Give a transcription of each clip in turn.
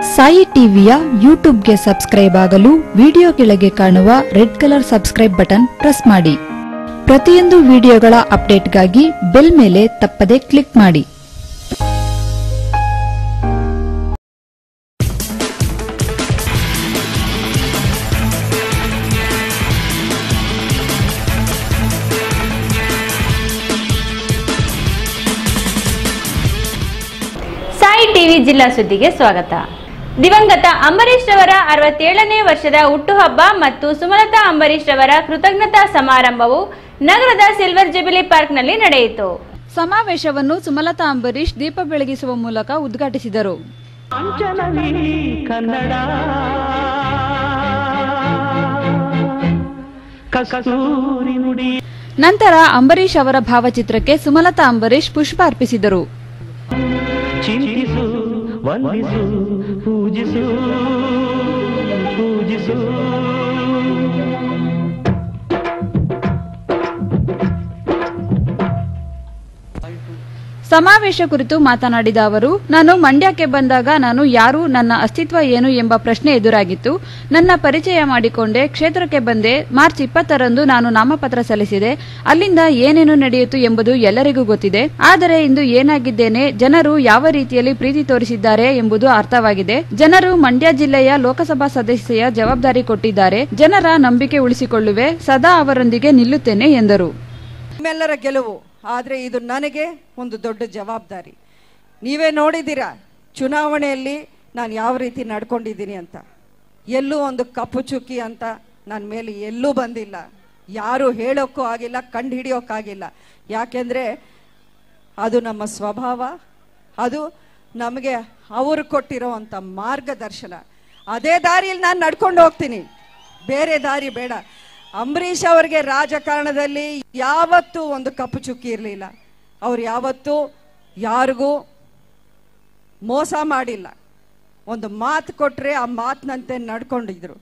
ಸಾಯಿ ಟಿವಿಯ ಯೂಟ್ಯೂಬ್ಗೆ ಸಬ್ಸ್ಕ್ರೈಬ್ ಆಗಲು ವಿಡಿಯೋ ಕೆಳಗೆ ಕಾಣುವ red colour subscribe button press ಮಾಡಿ ಪ್ರತಿಯೊಂದು ವಿಡಿಯೋಗಳ ಅಪ್ಡೇಟ್ಗಾಗಿ ಬೆಲ್ ಮೇಲೆ ತಪ್ಪದೆ ಕ್ಲಿಕ್ ಮಾಡಿ ಸಾಯಿ ಟಿವಿ ಜಿಲ್ಲಾ ಸುದ್ದಿಗೆ ಸ್ವಾಗತ ದಿವಂಗತ ಅಂಬರೀಶ್ ರವರ ಅರವತ್ತೇಳನೇ ವರ್ಷದ ಹುಟ್ಟುಹಬ್ಬ ಮತ್ತು ಸುಮಲತಾ ಅಂಬರೀಶ್ ರವರ ಕೃತಜ್ಞತಾ ಸಮಾರಂಭವು ನಗರದ ಸಿಲ್ವರ್ ಜುಬಿಲಿ ಪಾರ್ಕ್ನಲ್ಲಿ ನಡೆಯಿತು ಸಮಾವೇಶವನ್ನು ಸುಮಲತಾ ಅಂಬರೀಶ್ ದೀಪ ಬೆಳಗಿಸುವ ಮೂಲಕ ಉದ್ಘಾಟಿಸಿದರು ಅಂಚನವಿ ಕನ್ನಡ ಕಸ್ತೂರಿ ನುಡಿ ನಂತರ ಅಂಬರೀಶ್ ಅವರ ಭಾವಚಿತ್ರಕ್ಕೆ ಸುಮಲತಾ ಅಂಬರೀಶ್ ಪುಷ್ಪ ಅರ್ಪಿಸಿದರು ಚಿಂತಿಸು ವಂದಿಸು ಪೂಜಿಸು ಪೂಜಿಸು ಸಮಾವೇಶ ಕುರಿತು ಮಾತನಾಡಿದ ಅವರು ನಾನು ಮಂಡ್ಯಕ್ಕೆ ಬಂದಾಗ ನಾನು ಯಾರು ನನ್ನ ಅಸ್ತಿತ್ವ ಏನು ಎಂಬ ಪ್ರಶ್ನೆ ಎದುರಾಗಿತ್ತು ನನ್ನ ಪರಿಚಯ ಮಾಡಿಕೊಂಡೆ ಕ್ಷೇತ್ರಕ್ಕೆ ಬಂದೆ ಮಾರ್ಚ್ ಇಪ್ಪತ್ತರಂದು ನಾನು ನಾಮಪತ್ರ ಸಲ್ಲಿಸಿದೆ ಅಲ್ಲಿಂದ ಏನೇನು ನಡೆಯಿತು ಎಂಬುದು ಎಲ್ಲರಿಗೂ ಗೊತ್ತಿದೆ ಆದರೆ ಇಂದು ಏನಾಗಿದ್ದೇನೆ ಜನರು ಯಾವ ರೀತಿಯಲ್ಲಿ ಪ್ರೀತಿ ತೋರಿಸಿದ್ದಾರೆ ಎಂಬುದು ಅರ್ಥವಾಗಿದೆ ಜನರು ಮಂಡ್ಯ ಜಿಲ್ಲೆಯ ಲೋಕಸಭಾ ಸದಸ್ಯೆಯ ಜವಾಬ್ದಾರಿ ಕೊಟ್ಟಿದ್ದಾರೆ ಜನರ ನಂಬಿಕೆ ಉಳಿಸಿಕೊಳ್ಳುವೆ ಸದಾ ಅವರೊಂದಿಗೆ ನಿಲ್ಲುತ್ತೇನೆ ಎಂದರು ನಿಮ್ಮೆಲ್ಲರ ಗೆಲುವು ಆದರೆ ಇದು ನನಗೆ ಒಂದು ದೊಡ್ಡ ಜವಾಬ್ದಾರಿ ನೀವೇ ನೋಡಿದ್ದೀರಾ ಚುನಾವಣೆಯಲ್ಲಿ ನಾನು ಯಾವ ರೀತಿ ನಡ್ಕೊಂಡಿದ್ದೀನಿ ಅಂತ ಎಲ್ಲೂ ಒಂದು ಕಪ್ಪು ಚುಕ್ಕಿ ಅಂತ ನನ್ನ ಮೇಲೆ ಎಲ್ಲೂ ಬಂದಿಲ್ಲ ಯಾರು ಹೇಳೋಕ್ಕೂ ಆಗಿಲ್ಲ ಕಂಡು ಹಿಡಿಯೋಕ್ಕಾಗಿಲ್ಲ ಯಾಕೆಂದರೆ ಅದು ನಮ್ಮ ಸ್ವಭಾವ ಅದು ನಮಗೆ ಅವರು ಕೊಟ್ಟಿರೋ ಅಂಥ ಮಾರ್ಗದರ್ಶನ ಅದೇ ದಾರಿಯಲ್ಲಿ ನಾನು ನಡ್ಕೊಂಡು ಹೋಗ್ತೀನಿ ಬೇರೆ ದಾರಿ ಬೇಡ ಅಂಬರೀಷ್ ಅವರಿಗೆ ರಾಜಕಾರಣದಲ್ಲಿ ಯಾವತ್ತೂ ಒಂದು ಕಪ್ಪು ಚುಕ್ಕಿ ಇರಲಿಲ್ಲ ಅವ್ರು ಯಾವತ್ತೂ ಯಾರಿಗೂ ಮೋಸ ಮಾಡಿಲ್ಲ ಒಂದು ಮಾತು ಕೊಟ್ಟರೆ ಆ ಮಾತಿನಂತೆ ನಡ್ಕೊಂಡಿದ್ರು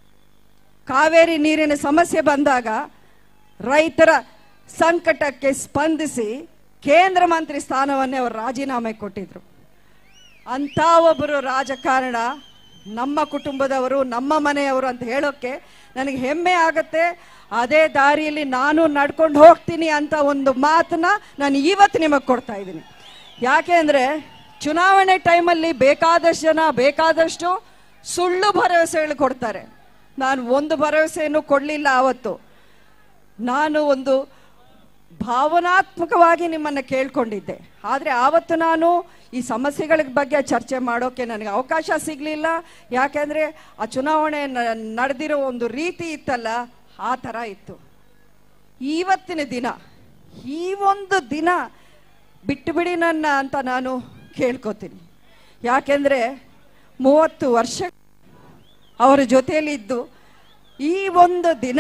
ಕಾವೇರಿ ನೀರಿನ ಸಮಸ್ಯೆ ಬಂದಾಗ ರೈತರ ಸಂಕಟಕ್ಕೆ ಸ್ಪಂದಿಸಿ ಕೇಂದ್ರ ಮಂತ್ರಿ ಸ್ಥಾನವನ್ನೇ ಅವರು ರಾಜೀನಾಮೆ ಕೊಟ್ಟಿದ್ರು ಅಂಥ ಒಬ್ಬರು ರಾಜಕಾರಣ ನಮ್ಮ ಕುಟುಂಬದವರು ನಮ್ಮ ಮನೆಯವರು ಅಂತ ಹೇಳೋಕ್ಕೆ ನನಗೆ ಹೆಮ್ಮೆ ಆಗುತ್ತೆ ಅದೇ ದಾರಿಯಲ್ಲಿ ನಾನು ನಡ್ಕೊಂಡು ಹೋಗ್ತೀನಿ ಅಂತ ಒಂದು ಮಾತನ್ನ ನಾನು ಇವತ್ತು ನಿಮಗೆ ಕೊಡ್ತಾ ಇದ್ದೀನಿ ಯಾಕೆ ಅಂದರೆ ಚುನಾವಣೆ ಟೈಮಲ್ಲಿ ಬೇಕಾದಷ್ಟು ಜನ ಬೇಕಾದಷ್ಟು ಸುಳ್ಳು ಭರವಸೆಗಳು ಕೊಡ್ತಾರೆ ನಾನು ಒಂದು ಭರವಸೆಯನ್ನು ಕೊಡಲಿಲ್ಲ ಆವತ್ತು ನಾನು ಒಂದು ಭಾವನಾತ್ಮಕವಾಗಿ ನಿಮ್ಮನ್ನು ಕೇಳ್ಕೊಂಡಿದ್ದೆ ಆದರೆ ಆವತ್ತು ನಾನು ಈ ಸಮಸ್ಯೆಗಳ ಬಗ್ಗೆ ಚರ್ಚೆ ಮಾಡೋಕ್ಕೆ ನನಗೆ ಅವಕಾಶ ಸಿಗಲಿಲ್ಲ ಯಾಕೆಂದರೆ ಆ ಚುನಾವಣೆ ನ- ನಡೆದಿರೋ ಒಂದು ರೀತಿ ಇತ್ತಲ್ಲ ಆ ಥರ ಇತ್ತು ಇವತ್ತಿನ ದಿನ ಈ ಒಂದು ದಿನ ಬಿಟ್ಟು ಬಿಡಿ ನನ್ನ ಅಂತ ನಾನು ಕೇಳ್ಕೊತೀನಿ ಯಾಕೆಂದರೆ ಮೂವತ್ತು ವರ್ಷ ಅವರ ಜೊತೆಯಲ್ಲಿದ್ದು ಈ ಒಂದು ದಿನ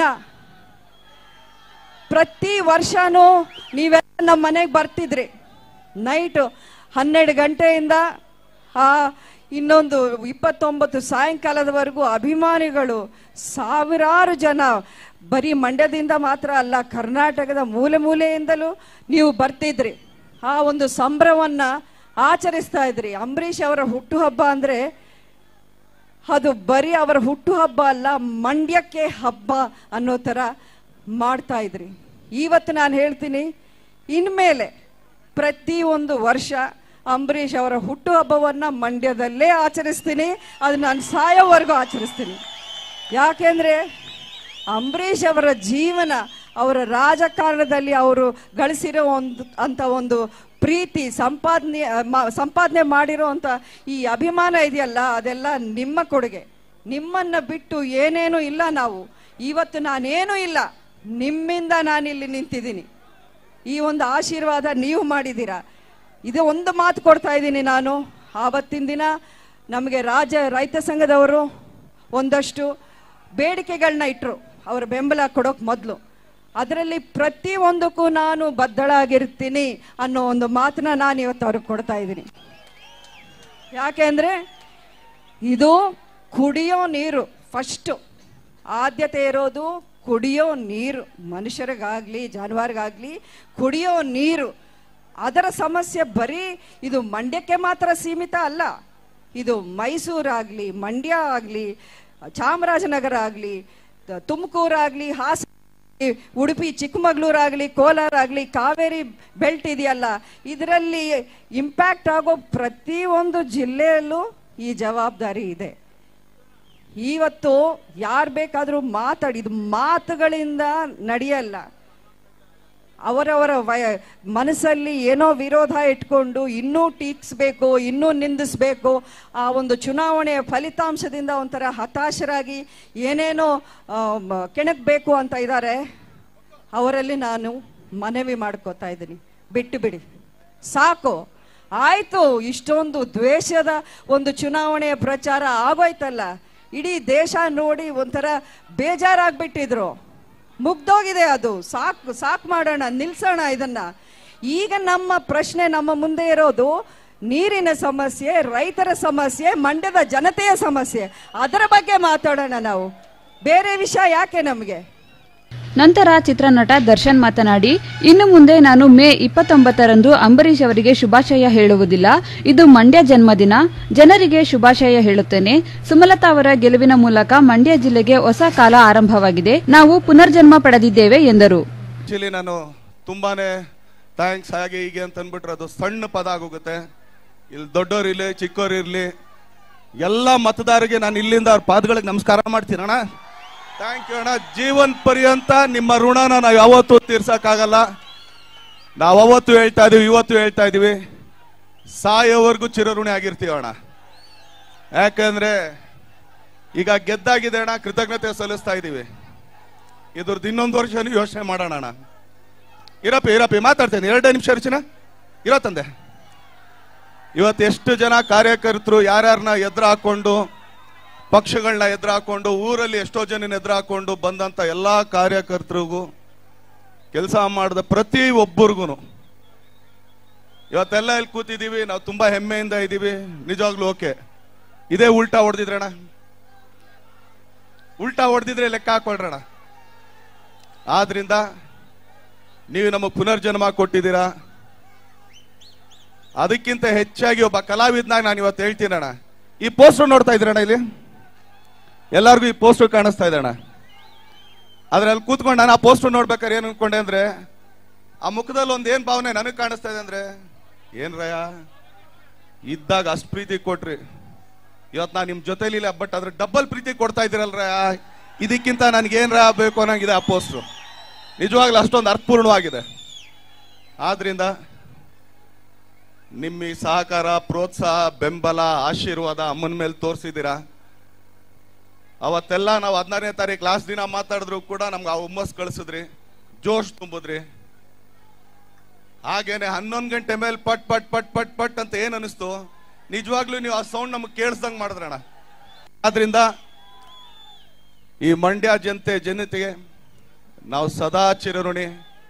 ಪ್ರತಿ ವರ್ಷನೂ ನೀವೆಲ್ಲ ನಮ್ಮ ಮನೆಗೆ ಬರ್ತಿದ್ರಿ ನೈಟು ಹನ್ನೆರಡು ಗಂಟೆಯಿಂದ ಆ ಇನ್ನೊಂದು ಇಪ್ಪತ್ತೊಂಬತ್ತು ಸಾಯಂಕಾಲದವರೆಗೂ ಅಭಿಮಾನಿಗಳು ಸಾವಿರಾರು ಜನ ಬರೀ ಮಂಡ್ಯದಿಂದ ಮಾತ್ರ ಅಲ್ಲ ಕರ್ನಾಟಕದ ಮೂಲೆ ಮೂಲೆಯಿಂದಲೂ ನೀವು ಬರ್ತಿದ್ರಿ ಆ ಒಂದು ಸಂಭ್ರಮವನ್ನು ಆಚರಿಸ್ತಾ ಇದ್ರಿ ಅಂಬರೀಷ್ ಅವರ ಹುಟ್ಟುಹಬ್ಬ ಅಂದರೆ ಅದು ಬರೀ ಅವರ ಹುಟ್ಟುಹಬ್ಬ ಅಲ್ಲ ಮಂಡ್ಯಕ್ಕೆ ಹಬ್ಬ ಅನ್ನೋ ಥರ ಮಾಡ್ತಾ ಇದ್ರಿ ಇವತ್ತು ನಾನು ಹೇಳ್ತೀನಿ ಇನ್ಮೇಲೆ ಪ್ರತಿ ಒಂದು ವರ್ಷ ಅಂಬರೀಷ್ ಅವರ ಹುಟ್ಟುಹಬ್ಬವನ್ನು ಮಂಡ್ಯದಲ್ಲೇ ಆಚರಿಸ್ತೀನಿ ಅದು ನಾನು ಸಾಯೋವರೆಗೂ ಆಚರಿಸ್ತೀನಿ ಯಾಕೆಂದರೆ ಅಂಬರೀಷ್ ಅವರ ಜೀವನ ಅವರ ರಾಜಕಾರಣದಲ್ಲಿ ಅವರು ಗಳಿಸಿರೋ ಒಂದು ಅಂತ ಒಂದು ಪ್ರೀತಿ ಸಂಪಾದನೆ ಮ- ಸಂಪಾದನೆ ಮಾಡಿರೋ ಅಂತ ಈ ಅಭಿಮಾನ ಇದೆಯಲ್ಲ ಅದೆಲ್ಲ ನಿಮ್ಮ ಕೊಡುಗೆ ನಿಮ್ಮನ್ನು ಬಿಟ್ಟು ಏನೇನೂ ಇಲ್ಲ ನಾವು ಇವತ್ತು ನಾನೇನೂ ಇಲ್ಲ ನಿಮ್ಮಿಂದ ನಾನಿಲ್ಲಿ ನಿಂತಿದ್ದೀನಿ ಈ ಒಂದು ಆಶೀರ್ವಾದ ನೀವು ಮಾಡಿದ್ದೀರಾ ಇದು ಒಂದು ಮಾತು ಕೊಡ್ತಾ ಇದ್ದೀನಿ ನಾನು ಆವತ್ತಿನ ದಿನ ನಮಗೆ ರಾಜ್ಯ ರೈತ ಸಂಘದವರು ಒಂದಷ್ಟು ಬೇಡಿಕೆಗಳನ್ನ ಇಟ್ಟರು ಅವರ ಬೆಂಬಲ ಕೊಡೋಕೆ ಮೊದಲು ಅದರಲ್ಲಿ ಪ್ರತಿಯೊಂದಕ್ಕೂ ನಾನು ಬದ್ಧಳಾಗಿರ್ತೀನಿ ಅನ್ನೋ ಒಂದು ಮಾತನ್ನ ನಾನು ಇವತ್ತು ಅವ್ರಿಗೆ ಕೊಡ್ತಾ ಇದ್ದೀನಿ ಯಾಕೆಂದರೆ ಇದು ಕುಡಿಯೋ ನೀರು ಫಸ್ಟು ಆದ್ಯತೆ ಇರೋದು ಕುಡಿಯೋ ನೀರು ಮನುಷ್ಯರಿಗಾಗಲಿ ಜಾನುವಾರಿಗಾಗಲಿ ಕುಡಿಯೋ ನೀರು ಅದರ ಸಮಸ್ಯೆ ಬರೀ ಇದು ಮಂಡ್ಯಕ್ಕೆ ಮಾತ್ರ ಸೀಮಿತ ಅಲ್ಲ ಇದು ಮೈಸೂರಾಗ್ಲಿ ಮಂಡ್ಯ ಆಗಲಿ ಚಾಮರಾಜನಗರ ಆಗಲಿ ತುಮಕೂರಾಗಲಿ ಹಾಸನ ಆಗ್ಲಿ, ಉಡುಪಿ ಚಿಕ್ಕಮಗಳೂರು ಆಗಲಿ ಕೋಲಾರ ಆಗಲಿ ಕಾವೇರಿ ಬೆಲ್ಟ್ ಇದೆಯಲ್ಲ ಇದರಲ್ಲಿ ಇಂಪ್ಯಾಕ್ಟ್ ಆಗೋ ಪ್ರತಿಯೊಂದು ಜಿಲ್ಲೆಯಲ್ಲೂ ಈ ಜವಾಬ್ದಾರಿ ಇದೆ ಇವತ್ತು ಯಾರು ಬೇಕಾದರೂ ಮಾತಾಡಿ ಇದು ಮಾತುಗಳಿಂದ ನಡೆಯಲ್ಲ ಅವರವರ ವಯ ಮನಸ್ಸಲ್ಲಿ ಏನೋ ವಿರೋಧ ಇಟ್ಕೊಂಡು ಇನ್ನೂ ಟೀಕ್ಸ್ಬೇಕು ಇನ್ನೂ ನಿಂದಿಸ್ಬೇಕು ಆ ಒಂದು ಚುನಾವಣೆಯ ಫಲಿತಾಂಶದಿಂದ ಒಂಥರ ಹತಾಶರಾಗಿ ಏನೇನೋ ಆ, ಮ- ಕೆಣಕ್ಬೇಕು ಅಂತ ಇದ್ದಾರೆ ಅವರಲ್ಲಿ ನಾನು ಮನವಿ ಮಾಡ್ಕೋತಾ ಇದ್ದೀನಿ ಬಿಟ್ಟು ಬಿಡಿ ಸಾಕು ಆಯ್ತು ಇಷ್ಟೊಂದು ದ್ವೇಷದ ಒಂದು ಚುನಾವಣೆಯ ಪ್ರಚಾರ ಆಗೋಯ್ತಲ್ಲ ಇಡೀ ದೇಶ ನೋಡಿ ಒಂಥರ ಬೇಜಾರಾಗ್ಬಿಟ್ಟಿದ್ರು ಮುಗ್ದೋಗಿದೆ ಅದು ಸಾಕು ಸಾಕು ಮಾಡೋಣ ನಿಲ್ಸೋಣ ಇದನ್ನ ಈಗ ನಮ್ಮ ಪ್ರಶ್ನೆ ನಮ್ಮ ಮುಂದೆ ಇರೋದು ನೀರಿನ ಸಮಸ್ಯೆ ರೈತರ ಸಮಸ್ಯೆ ಮಂಡ್ಯದ ಜನತೆಯ ಸಮಸ್ಯೆ ಅದರ ಬಗ್ಗೆ ಮಾತಾಡೋಣ ನಾವು ಬೇರೆ ವಿಷಯ ಯಾಕೆ ನಮಗೆ ನಂತರ ಚಿತ್ರನಟ ದರ್ಶನ್ ಮಾತನಾಡಿ ಇನ್ನು ಮುಂದೆ ನಾನು ಮೇ ಇಪ್ಪತ್ತೊಂಬತ್ತರಂದು ಅಂಬರೀಷ್ ಅವರಿಗೆ ಶುಭಾಶಯ ಹೇಳುವುದಿಲ್ಲ ಇದು ಮಂಡ್ಯ ಜನ್ಮದಿನ ಜನರಿಗೆ ಶುಭಾಶಯ ಹೇಳುತ್ತೇನೆ ಸುಮಲತಾ ಅವರ ಗೆಲುವಿನ ಮೂಲಕ ಮಂಡ್ಯ ಜಿಲ್ಲೆಗೆ ಹೊಸ ಕಾಲ ಆರಂಭವಾಗಿದೆ ನಾವು ಪುನರ್ಜನ್ಮ ಪಡೆದಿದ್ದೇವೆ ಎಂದರು ಆಕ್ಚುಲಿ ನಾನು ತುಂಬಾನೇ ಥ್ಯಾಂಕ್ಸ್ ಹಾಗೆ ಹೀಗೆ ಅಂತ ಅಂದ್ಬಿಟ್ರೆ ಅದು ಸಣ್ಣ ಪದ ಆಗೋಗುತ್ತೆ ಇಲ್ಲಿ ದೊಡ್ಡೋರಿರ್ಲಿ ಚಿಕ್ಕೋರಿರ್ಲಿ ಎಲ್ಲ ಮತದಾರರಿಗೆ ನಾನು ಇಲ್ಲಿಂದ ಅವ್ರ ಪಾದಗಳಿಗೆ ನಮಸ್ಕಾರ ಮಾಡ್ತೀನಿ ಅಣ್ಣ ಥ್ಯಾಂಕ್ ಯು ಅಣ್ಣ ಜೀವನ್ ಪರ್ಯಂತ ನಿಮ್ಮ ಋಣನ ನಾವು ಯಾವತ್ತೂ ತೀರ್ಸಕ್ಕಾಗಲ್ಲ ನಾವು ಅವತ್ತು ಹೇಳ್ತಾ ಇದೀವಿ ಇವತ್ತು ಹೇಳ್ತಾ ಇದೀವಿ ಸಾಯೋವರೆಗೂ ಚಿರಋಣಿ ಆಗಿರ್ತೀವಿ ಅಣ್ಣ ಯಾಕಂದ್ರೆ ಈಗ ಗೆದ್ದಾಗಿದೆ ಅಣ್ಣ ಕೃತಜ್ಞತೆ ಸಲ್ಲಿಸ್ತಾ ಇದೀವಿ ಇದ್ರದ್ದು ಇನ್ನೊಂದು ವರ್ಷ ಯೋಚನೆ ಮಾಡೋಣ ಅಣ್ಣ ಇರಪ್ಪಿ ಇರಪ್ಪಿ ಮಾತಾಡ್ತೇನೆ ಎರಡೇ ನಿಮಿಷ ಅರ್ಚನ ಇರೋ ತಂದೆ ಇವತ್ತು ಎಷ್ಟು ಜನ ಕಾರ್ಯಕರ್ತರು ಯಾರ್ಯಾರನ್ನ ಎದುರು ಹಾಕೊಂಡು ಪಕ್ಷಗಳನ್ನ ಎದುರು ಹಾಕೊಂಡು ಊರಲ್ಲಿ ಎಷ್ಟೋ ಜನ ಎದುರು ಹಾಕೊಂಡು ಬಂದಂತ ಎಲ್ಲಾ ಕಾರ್ಯಕರ್ತರಿಗೂ ಕೆಲಸ ಮಾಡಿದ ಪ್ರತಿ ಒಬ್ಬರಿಗೂ ಇವತ್ತೆಲ್ಲ ಇಲ್ಲಿ ಕೂತಿದೀವಿ ನಾವು ತುಂಬಾ ಹೆಮ್ಮೆಯಿಂದ ಇದ್ದೀವಿ ನಿಜವಾಗ್ಲೂ ಓಕೆ ಇದೇ ಉಲ್ಟಾ ಹೊಡೆದಿದ್ರಣ ಉಲ್ಟಾ ಹೊಡೆದಿದ್ರೆ ಲೆಕ್ಕ ಹಾಕೊಳ್ರಣ ಆದ್ರಿಂದ ನೀವು ನಮಗೆ ಪುನರ್ಜನ್ಮ ಕೊಟ್ಟಿದ್ದೀರಾ ಅದಕ್ಕಿಂತ ಹೆಚ್ಚಾಗಿ ಒಬ್ಬ ಕಲಾವಿದನಾಗ ನಾನು ಇವತ್ತು ಹೇಳ್ತೀನಿ ಅಣ್ಣ ಈ ಪೋಸ್ಟರ್ ನೋಡ್ತಾ ಇದ್ದೀರಣ್ಣ ಇಲ್ಲಿ ಎಲ್ಲರಿಗೂ ಈ ಪೋಸ್ಟರ್ ಕಾಣಿಸ್ತಾ ಇದೆ ಅಣ್ಣ ಆದ್ರೆ ಅಲ್ಲಿ ಕೂತ್ಕೊಂಡು ನಾನು ಆ ಪೋಸ್ಟರ್ ನೋಡ್ಬೇಕಾದ್ರೆ ಏನ್ ಅನ್ಕೊಂಡೆ ಅಂದ್ರೆ ಆ ಮುಖದಲ್ಲಿ ಒಂದ್ ಏನ್ ಭಾವನೆ ನನಗೆ ಕಾಣಿಸ್ತಾ ಇದೆ ಅಂದ್ರೆ ಏನ್ ರಯ ಇದ್ದಾಗ ಅಷ್ಟು ಪ್ರೀತಿ ಕೊಟ್ರಿ ಇವತ್ತು ನಾನು ನಿಮ್ ಜೊತೆಲಿ ಇಲ್ಲ ಬಟ್ ಅದ್ರ ಡಬಲ್ ಪ್ರೀತಿ ಕೊಡ್ತಾ ಇದ್ದೀರಲ್ರ ಇದಕ್ಕಿಂತ ನನ್ಗೆ ಏನ್ರ ಬೇಕು ಅನ್ನಂಗಿದೆ ಆ ಪೋಸ್ಟ್ರು ನಿಜವಾಗ್ಲೂ ಅಷ್ಟೊಂದು ಅರ್ಥಪೂರ್ಣವಾಗಿದೆ ಆದ್ರಿಂದ ನಿಮ್ಮ ಈ ಸಹಕಾರ ಪ್ರೋತ್ಸಾಹ ಬೆಂಬಲ ಆಶೀರ್ವಾದ ಅಮ್ಮನ ಮೇಲೆ ತೋರಿಸಿದ್ದೀರಾ ಅವತ್ತೆಲ್ಲ ನಾವು ಹದಿನಾರನೇ ತಾರೀಕು ಲಾಸ್ಟ್ ದಿನ ಮಾತಾಡಿದ್ರು ಕೂಡ ನಮ್ಗೆ ಆ ಹುಮ್ಮಸ್ ಕಳಿಸಿದ್ರಿ ಜೋಶ್ ತುಂಬಿದ್ರಿ ಹಾಗೇನೆ ಹನ್ನೊಂದು ಗಂಟೆ ಮೇಲೆ ಪಟ್ ಪಟ್ ಪಟ್ ಪಟ್ ಪಟ್ ಅಂತ ಏನ್ ಅನಿಸ್ತು ನಿಜವಾಗ್ಲೂ ನೀವು ಆ ಸೌಂಡ್ ನಮಗೆ ಕೇಳಿಸ್ದಂಗ್ ಮಾಡಿದ್ರಣ ಆದ್ರಿಂದ ಈ ಮಂಡ್ಯ ಜನತೆ ಜನತೆಗೆ ನಾವು ಸದಾ ಚಿರಋಣಿ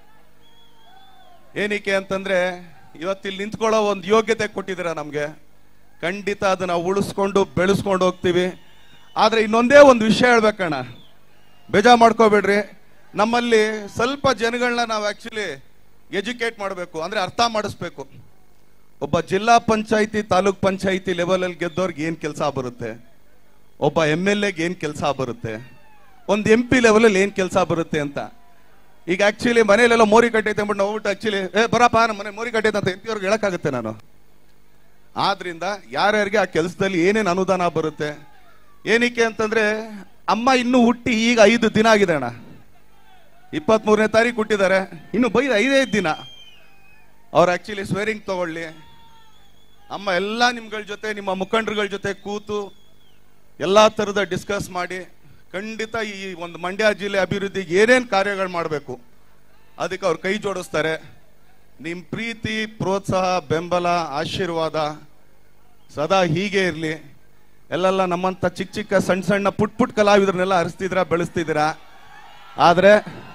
ಏನಕ್ಕೆ ಅಂತಂದ್ರೆ ಇವತ್ತಿಲ್ಲಿ ನಿಂತ್ಕೊಳ್ಳೋ ಒಂದು ಯೋಗ್ಯತೆ ಕೊಟ್ಟಿದ್ದೀರ ನಮ್ಗೆ ಖಂಡಿತ ಅದನ್ನ ಉಳಿಸ್ಕೊಂಡು ಬೆಳೆಸ್ಕೊಂಡು ಹೋಗ್ತೀವಿ ಆದ್ರೆ ಇನ್ನೊಂದೇ ಒಂದು ವಿಷಯ ಹೇಳ್ಬೇಕಣ್ಣ ಬೇಜಾರ್ ಮಾಡ್ಕೋಬೇಡ್ರಿ ನಮ್ಮಲ್ಲಿ ಸ್ವಲ್ಪ ಜನಗಳನ್ನ ನಾವು ಆಕ್ಚುಲಿ ಎಜುಕೇಟ್ ಮಾಡಬೇಕು ಅಂದ್ರೆ ಅರ್ಥ ಮಾಡಿಸ್ಬೇಕು ಒಬ್ಬ ಜಿಲ್ಲಾ ಪಂಚಾಯತಿ ತಾಲೂಕ್ ಪಂಚಾಯತಿ ಲೆವೆಲ್ ಅಲ್ಲಿ ಗೆದ್ದವ್ರಿಗೆ ಏನ್ ಕೆಲಸ ಬರುತ್ತೆ ಒಬ್ಬ ಎಮ್ ಎಲ್ ಎಗೆ ಏನ್ ಕೆಲಸ ಬರುತ್ತೆ ಒಂದು ಎಂ ಪಿ ಲೆವೆಲ್ ಅಲ್ಲಿ ಏನ್ ಕೆಲಸ ಬರುತ್ತೆ ಅಂತ ಈಗ ಆಕ್ಚುಲಿ ಮನೆಯಲ್ಲೆಲ್ಲ ಮೋರಿ ಕಟ್ಟೈತೆ ಅಂದ್ಬಿಟ್ಟು ನಾವು ಹೋಗ್ಬಿಟ್ಟು ಆಕ್ಚುಲಿ ಏ ಬರಪ್ಪ ನಮ್ಮ ಮನೆ ಮೋರಿ ಕಟ್ಟೈತೆ ಅಂತ ಎಂ ಪಿ ಅವ್ರಿಗೆ ಹೇಳಕ್ಕಾಗುತ್ತೆ ನಾನು ಆದ್ರಿಂದ ಯಾರ್ಯಾರಿಗೆ ಆ ಕೆಲಸದಲ್ಲಿ ಏನೇನು ಅನುದಾನ ಬರುತ್ತೆ ಏನಕ್ಕೆ ಅಂತಂದ್ರೆ ಅಮ್ಮ ಇನ್ನೂ ಹುಟ್ಟಿ ಈಗ ಐದು ದಿನ ಆಗಿದೆ ಅಣ್ಣ ಇಪ್ಪತ್ತ್ ಮೂರನೇ ತಾರೀಕು ಹುಟ್ಟಿದ್ದಾರೆ ಇನ್ನು ಬೈದ ಐದೈದು ದಿನ ಅವ್ರು ಆಕ್ಚುಲಿ ಸ್ವೇರಿಂಗ್ ತಗೊಳ್ಳಿ ಅಮ್ಮ ಎಲ್ಲ ನಿಮ್ಗಳ ಜೊತೆ ನಿಮ್ಮ ಮುಖಂಡರುಗಳ ಜೊತೆ ಕೂತು ಎಲ್ಲಾ ತರದ ಡಿಸ್ಕಸ್ ಮಾಡಿ ಖಂಡಿತ ಈ ಒಂದು ಮಂಡ್ಯ ಜಿಲ್ಲೆ ಅಭಿವೃದ್ಧಿಗೆ ಏನೇನ್ ಕಾರ್ಯಗಳು ಮಾಡಬೇಕು ಅದಕ್ಕೆ ಅವ್ರು ಕೈ ಜೋಡಿಸ್ತಾರೆ ನಿಮ್ ಪ್ರೀತಿ ಪ್ರೋತ್ಸಾಹ ಬೆಂಬಲ ಆಶೀರ್ವಾದ ಸದಾ ಹೀಗೆ ಇರಲಿ ಎಲ್ಲೆಲ್ಲ ನಮ್ಮಂತ ಚಿಕ್ಕ ಚಿಕ್ಕ ಸಣ್ಣ ಸಣ್ಣ ಪುಟ್ ಪುಟ್ ಕಲಾವಿದ್ರನ್ನೆಲ್ಲ ಹರಿಸ್ತಿದ್ದೀರಾ ಬೆಳೆಸ್ತಿದ್ದೀರಾ ಆದ್ರೆ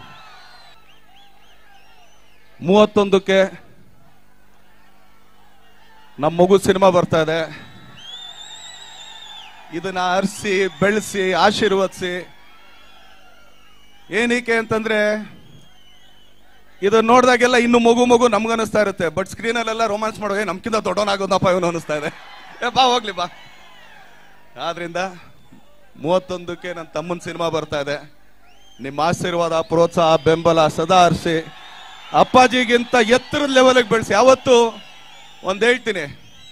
ಮೂವತ್ತೊಂದಕ್ಕೆ ನಮ್ಮ ಮಗು ಸಿನಿಮಾ ಬರ್ತಾ ಇದೆ ಇದನ್ನ ಹರಿಸಿ ಬೆಳೆಸಿ ಆಶೀರ್ವದಿಸಿ ಏನಕ್ಕೆ ಅಂತಂದ್ರೆ ಇದನ್ನ ನೋಡಿದಾಗೆಲ್ಲ ಇನ್ನು ಮಗು ಮಗು ನಮ್ಗನಿಸ್ತಾ ಇರುತ್ತೆ ಬಟ್ ಸ್ಕ್ರೀನಲ್ಲೆಲ್ಲ ರೊಮ್ಯಾನ್ಸ್ ಮಾಡೋ ನಮ್ಕಿಂತ ದೊಡ್ಡವನಾಗೋದಪ್ಪ ಇವನು ಅನಿಸ್ತಾ ಇದೆ ಏ ಬಾ ಹೋಗ್ಲಿ ಬಾ ಆದ್ರಿಂದ ಮೂವತ್ತೊಂದಕ್ಕೆ ನನ್ನ ತಮ್ಮನ ಸಿನಿಮಾ ಬರ್ತಾ ಇದೆ ನಿಮ್ಮ ಆಶೀರ್ವಾದ ಪ್ರೋತ್ಸಾಹ ಬೆಂಬಲ ಸದಾ ಹರಿಸಿ ಅಪ್ಪಾಜಿಗಿಂತ ಎತ್ತರದ ಲೆವೆಲ್ಗೆ ಬೆಳೆಸಿ ಯಾವತ್ತು ಒಂದ್ ಹೇಳ್ತೀನಿ